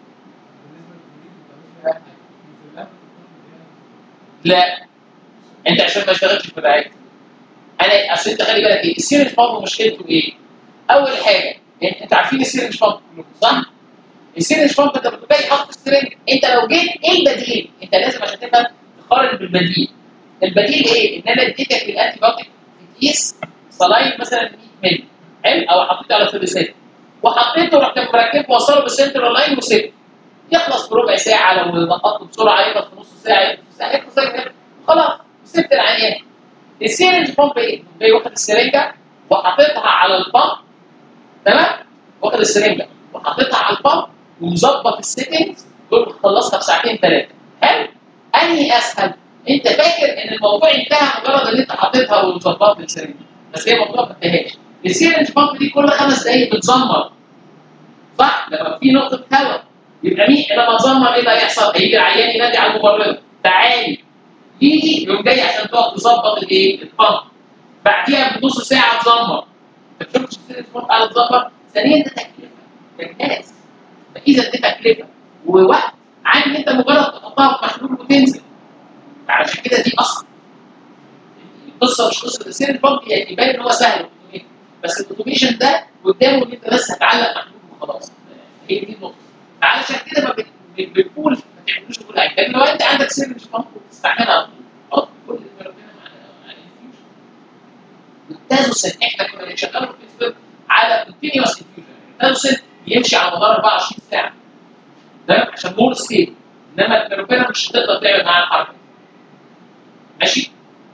D: بالنسبه للمريض ما بتعملش اي حاجه
A: لا انت عشان ما اشتغلتش في رعايه انا اصل انت خلي بالك ايه السيرنج بامب مشكلته ايه؟ اول حاجه انت انت عارفين السيرنج بامب كلكم صح؟ السيرنج بامب انت بتبقى جاي حاطط السيرنج انت لو جيت ايه البديل؟ انت لازم عشان تفهم تقارن بالبديل البديل ايه؟ ان انا اديتك الانتي بايوتيك في كيس صلايد مثلا 100 مللي حلو او حطيته على ثلاثات وحطيته ورحت مركبه وصله بالسنترال لاين وسبته يخلص في ربع ساعه لو نقطته بسرعه يخلص في نص ساعه يخلص في ساعه يخلص زي كده خلاص سبت العيان السيرنج بامب ايه؟ جاي واخد السرنجه وحاططها على البامب تمام؟ واخد السرنجه وحاططها على البامب ومظبط السيتنجز دول بتخلصها في ساعتين ثلاثه حلو؟ انهي اسهل؟ انت فاكر ان الموضوع انتهى مجرد ان انت حاططها وظبطت السرنجه بس هي الموضوع ما انتهاش السيرنج بامب دي كل خمس دقايق بتزمر صح؟ لما في نقطه هواء يبقى مين لما تزمر ايه اللي هيحصل؟ هيجي العيان ينادي على الممرضه تعالي يجي يقوم جاي عشان تقعد تظبط الايه؟ البامب بعديها بنص ساعه تزمر ما تشوفش السيرنج بامب قاعده تزمر ثانيا ده تكلفه للناس فاذا دي تكلفه ووقت عن ان انت مجرد تحطها في محلول وتنزل علشان كده دي اصلا القصه مش قصه السير البامب يعني يبان ان هو سهل الأوتوميشن. بس الاوتوميشن ده قدامه ان انت بس هتعلق محلول وخلاص هي دي النقطه علشان كده ما بن- بن- بنقول ما تعملوش كل حاجه لكن لو انت عندك سير مش بامب وتستعملها على طول حط كل اللي ربنا على الانفيوجن التازوسن احنا كنا بنشغله في الفيلم على كونتينوس انفيوجن التازوسن بيمشي على مدار 24 ساعه تمام عشان مور ستيبل انما البيروبينا مش هتقدر تعمل معاه الحركه دي. ماشي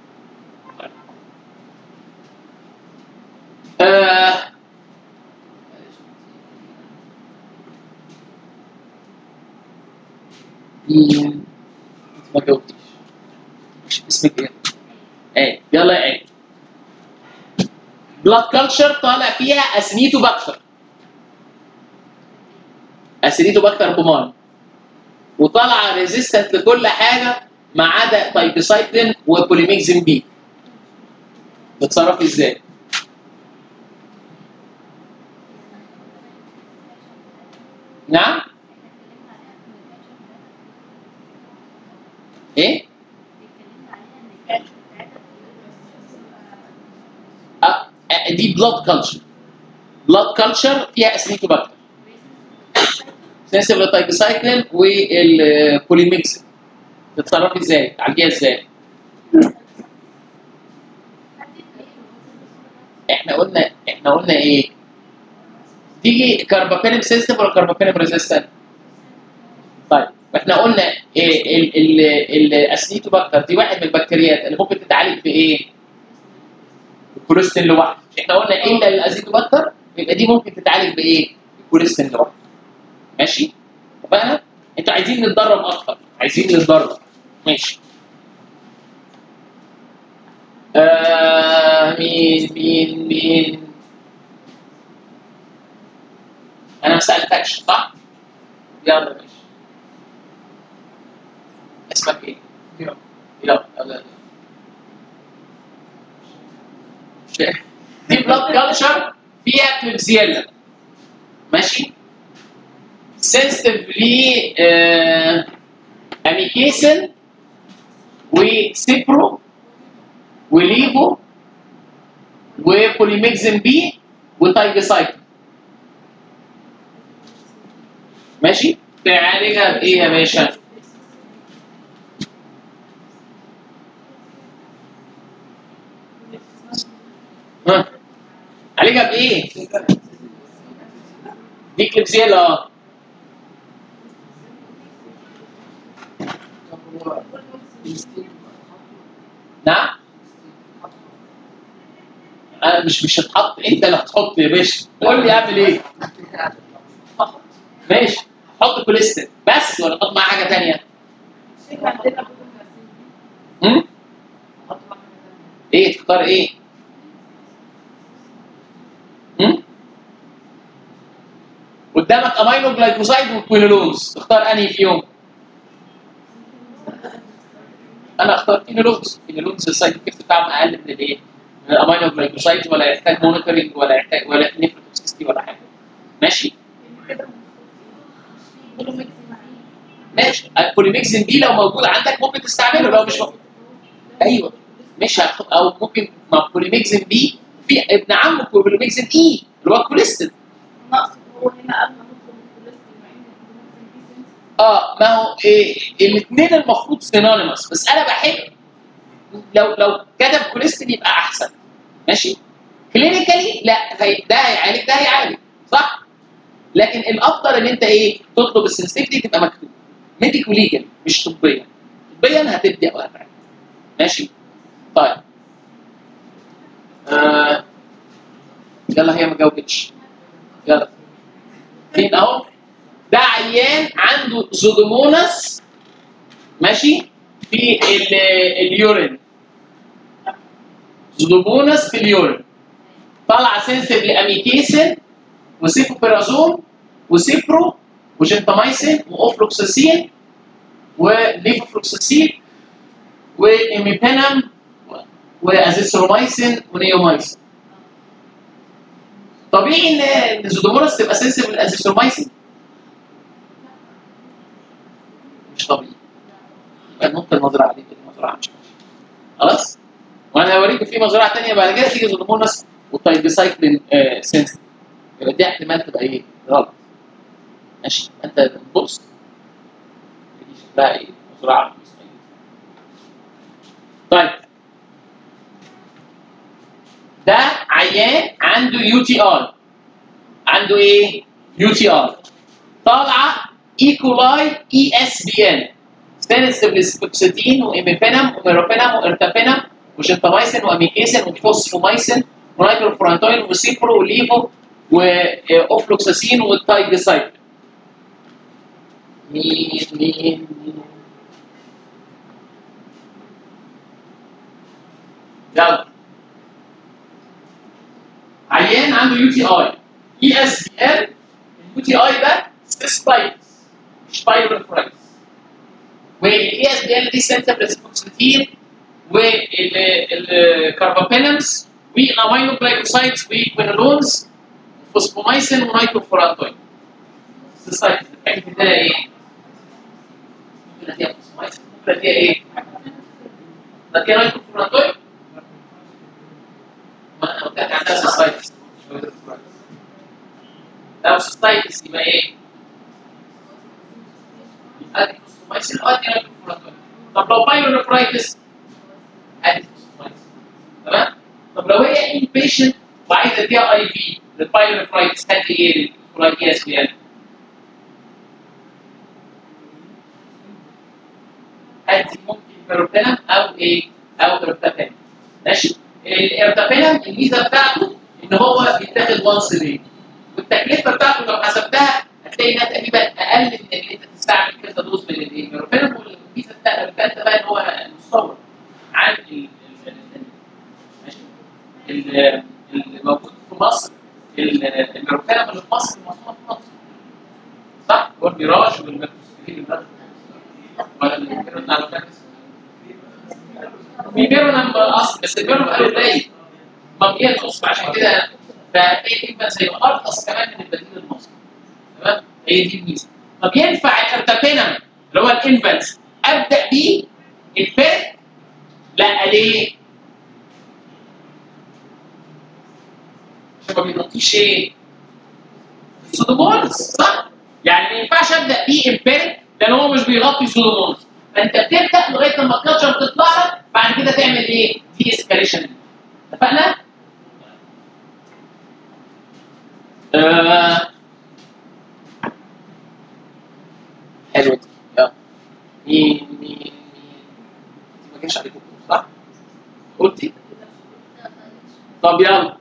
A: آه. مين؟ انت ما جاوبتيش مش اسمك ايه؟ ايه يلا يا ايه بلاد كلتشر طالع فيها اسنيتو باكتر اسنيتو باكتر كومان وطالعه ريزيستنت لكل حاجه ما عدا تايبسايكلين وبوليميكزين بي تتصرف ازاي؟ نعم؟ ايه؟ دي بلاد كلتشر بلاد كلتشر فيها اسنيتوباكتر سنسيف للتايبسايكلين والبوليميكس تتصرفي ازاي؟ تعالجيها ازاي؟ احنا قلنا احنا قلنا ايه؟ تيجي كاربابينم سيستم ولا كاربابينم ريزيستنت؟ طيب احنا قلنا إيه ال ال الاسنيتوباكتر دي واحد من البكتيريات اللي ممكن تتعالج بايه؟ الكوليستين لوحده احنا قلنا الا الازيتوباكتر يبقى دي ممكن تتعالج بايه؟ الكوليستين لوحده ماشي؟ اتفقنا؟ انتوا عايزين نتدرب اكتر عايزين نتدرب ماشي آه مين مين مين انا ما سالتكش صح؟ يلا ماشي اسمك ايه؟
D: يلا.
A: يلا يلا يلا. دي بلاد كلتشر فيها كليبسيلا ماشي سنسيتيف ل آه، اميكيسن وسيبرو وليفو وبوليميكزين بي وتايجسايكل ماشي تعالجها بايه يا باشا؟ ها عالجها بايه؟ دي كليبسيلا اه
D: طب هو الستيك
A: نعم انا مش مش هتحط انت اللي هتحط يا باشا قول لي اعمل ايه ماشي حط كوليستين بس ولا تحط معاه حاجه ثانيه
B: عندنا
A: هم ايه تختار ايه هم قدامك امينو جلايكوسايد وكوينولونز تختار انهي فيهم انا اختار كينولونز كينولونز السايد افكت بتاعهم اقل من الايه من الامينو جلايكوسايد ولا يحتاج مونيتورنج ولا يحتاج ولا نيفروتوكسيستي ولا حاجه ماشي
B: كده
A: ماشي البوليميكسين دي لو موجود عندك ممكن تستعمله لو مش موجود ايوه مش هتحط او ممكن مع بوليميكسين بي في ابن عمه بوليميكسين اي اللي هو الكوليستين
B: نقص هو هنا قبل ما ندخل الكوليسترول مع ان الكوليسترول
A: اه ما هو إيه الاثنين المفروض سينونيمس بس انا بحب لو لو كتب كوليستين يبقى احسن ماشي كلينيكالي لا هي ده هيعالج ده هيعالج صح لكن الافضل ان انت ايه تطلب السنسيتيفيتي تبقى مكتوب ميديكو ليجل مش طبيا طبيا هتبدا وهتعمل ماشي طيب آه. يلا هي ما جاوبتش يلا فين اهو ده عيان عنده زودوموناس ماشي في ال- اليورين زودوموناس في اليورين طلع سنسيف لاميكيسين وسيفوبيرازون وسيبرو وجنتاميسين واوفلوكساسين وليفوفلوكساسين وإيميبينم وازيثروميسين ونيوميسين طبيعي ان ان الزودوموناس تبقى سنسيف للازيثروميسين مش طبيعي يبقى ممكن مزرعه دي كده مزرعه مش ماشيه خلاص وانا هوريكم في مزرعه ثانيه بعد كده تيجي زودوموناس والتايبسايكلين آه سنسيف يبقى دي احتمال تبقى ايه؟ غلط ماشي انت بص دي شكلها ايه؟ مزرعه طيب ده عيان عنده يو تي ار عنده ايه؟ يو تي ار طالعه ايكولاي اي اس بي ان ستانسبلسبوكسيتين وايميبينم وميروبينم وارتابينم وجنتاميسين واميكيسين وفوسفوميسين ونيتروفورانتوين وسيبرو وليفو واوفلوكساسين والتايجسايد مين مين مين يلا عيان عنده يو تي اي اي اس بي ال اليو تي اي ده سيستايتس مش بايروفرايتس والاي اس بي ال دي سنتر ريسبونسيتين والكاربابينمز والامينو جلايكوسايدز وكوينولونز فوسفومايسين ونيتروفورانتوين سيستايتس بتاعتي ده ايه؟ ممكن اديها فوسفومايسين ممكن اديها ايه؟ اديها نيتروفورانتوين ما انا قلت لك عندها سيستايتس يبقى ايه؟ يبقى ادي كوستومايسين او ادي نيتروفوراتورين طب لو بايلونيفرايتس ادي كوستومايسين تمام؟ طب لو هي ان بيشنت وعايزه اديها اي في للبايلونيفرايتس هدي ايه للكولايتياس يعني ادي ممكن بيروبينم او ايه؟ او ارتابينم ماشي؟ الارتابينم الميزه بتاعته ان هو بيتاخد وانس داي والتكلفه بتاعته لو حسبتها هتلاقي انها تقريبا اقل من ان انت تستعمل كذا دوز من البيروبينم والميزه بتاعته الثالثه بقى ان هو مستورد عن ال- ال- ال- ماشي؟ ال- اللي موجود في مصر ال- البيروبينم اللي في مصر مصنوع في مصر صح؟ هو الميراج والميركوسيلين ولا البيروبينم على فكرة في بيرونم اصل بس البيرونم قالوا قليل ما بيرقص عشان كده فهي يبقى زي ارخص كمان من البديل المصري تمام هي دي الميزه طب ينفع الارتابينم اللي هو الانفنس ابدا بيه البيت لا ليه؟ عشان ما بيغطيش ايه؟ سودومونس صح؟ يعني ما ينفعش ابدا بيه امبيريك لان هو مش بيغطي سودومونس فانت بتبدا لغايه لما الكاتشر تطلع لك بعد كده تعمل ايه؟ دي اسكاليشن اتفقنا؟ آه. حلو يلا مين مين مين ما جاش عليكم صح؟ قلتي؟ طب يلا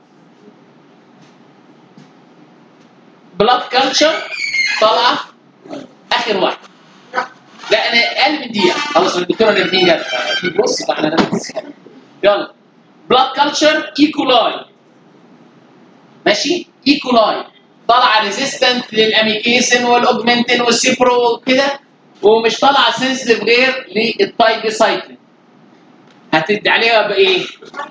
A: بلاد كلتشر طالعه اخر واحده لا انا اقل من دقيقه خلاص الدكتوره نرمين جت بص احنا نفس يلا بلاد كلتشر ايكولاي ماشي ايكولاي طالعه ريزيستنت للاميكيسن والاوجمنتين والسيبرو وكده ومش طالعه سنسيتيف غير للتايبيسايكلين هتدي عليها بايه؟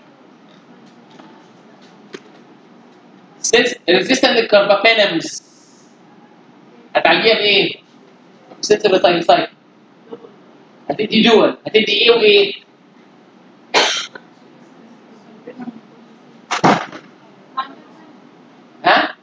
A: ريزيستنت للكربابينمز هتعالجيها بايه؟ سنسيتيف للتايبيسايكلين هتدي دول هتدي ايه وايه؟ ها؟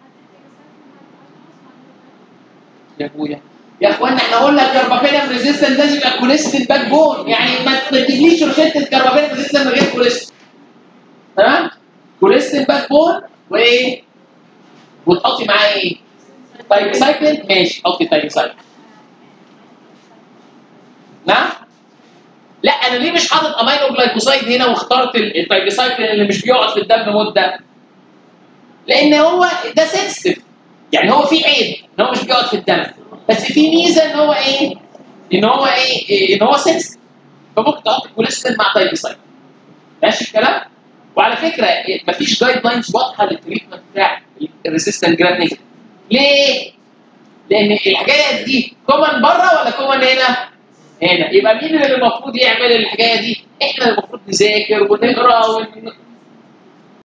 A: يا ابويا يا اخوانا احنا قلنا الكربابينم ريزيستنت لازم يبقى كوليستين باك بون يعني ما تجيبليش روشته كربابينم ريزيستنت من غير كوليستين تمام؟ كوليستين باك بون وايه؟ وتحطي معاه ايه؟ تايبسايكلين ماشي حطي تايبسايكلين نعم؟ لا انا ليه مش حاطط امينو جلايكوسايد هنا واخترت التايبسايكلين اللي مش بيقعد في الدم مده؟ لان هو ده سنسيتيف يعني هو في عيب ان هو مش بيقعد في الدم بس في ميزه ان هو ايه؟ ان هو ايه؟ إيه؟ ان هو سنسيتيف فممكن تحط كوليستين مع تايبسايد ماشي الكلام؟ وعلى فكره إيه، مفيش جايد لاينز واضحه للتريتمنت بتاع الريسيستنت جرام نيجاتيف ليه؟ لان الحكايه دي كومن بره ولا كومن هنا؟ هنا يبقى مين اللي المفروض يعمل الحكايه دي؟ احنا اللي المفروض نذاكر ونقرا ون...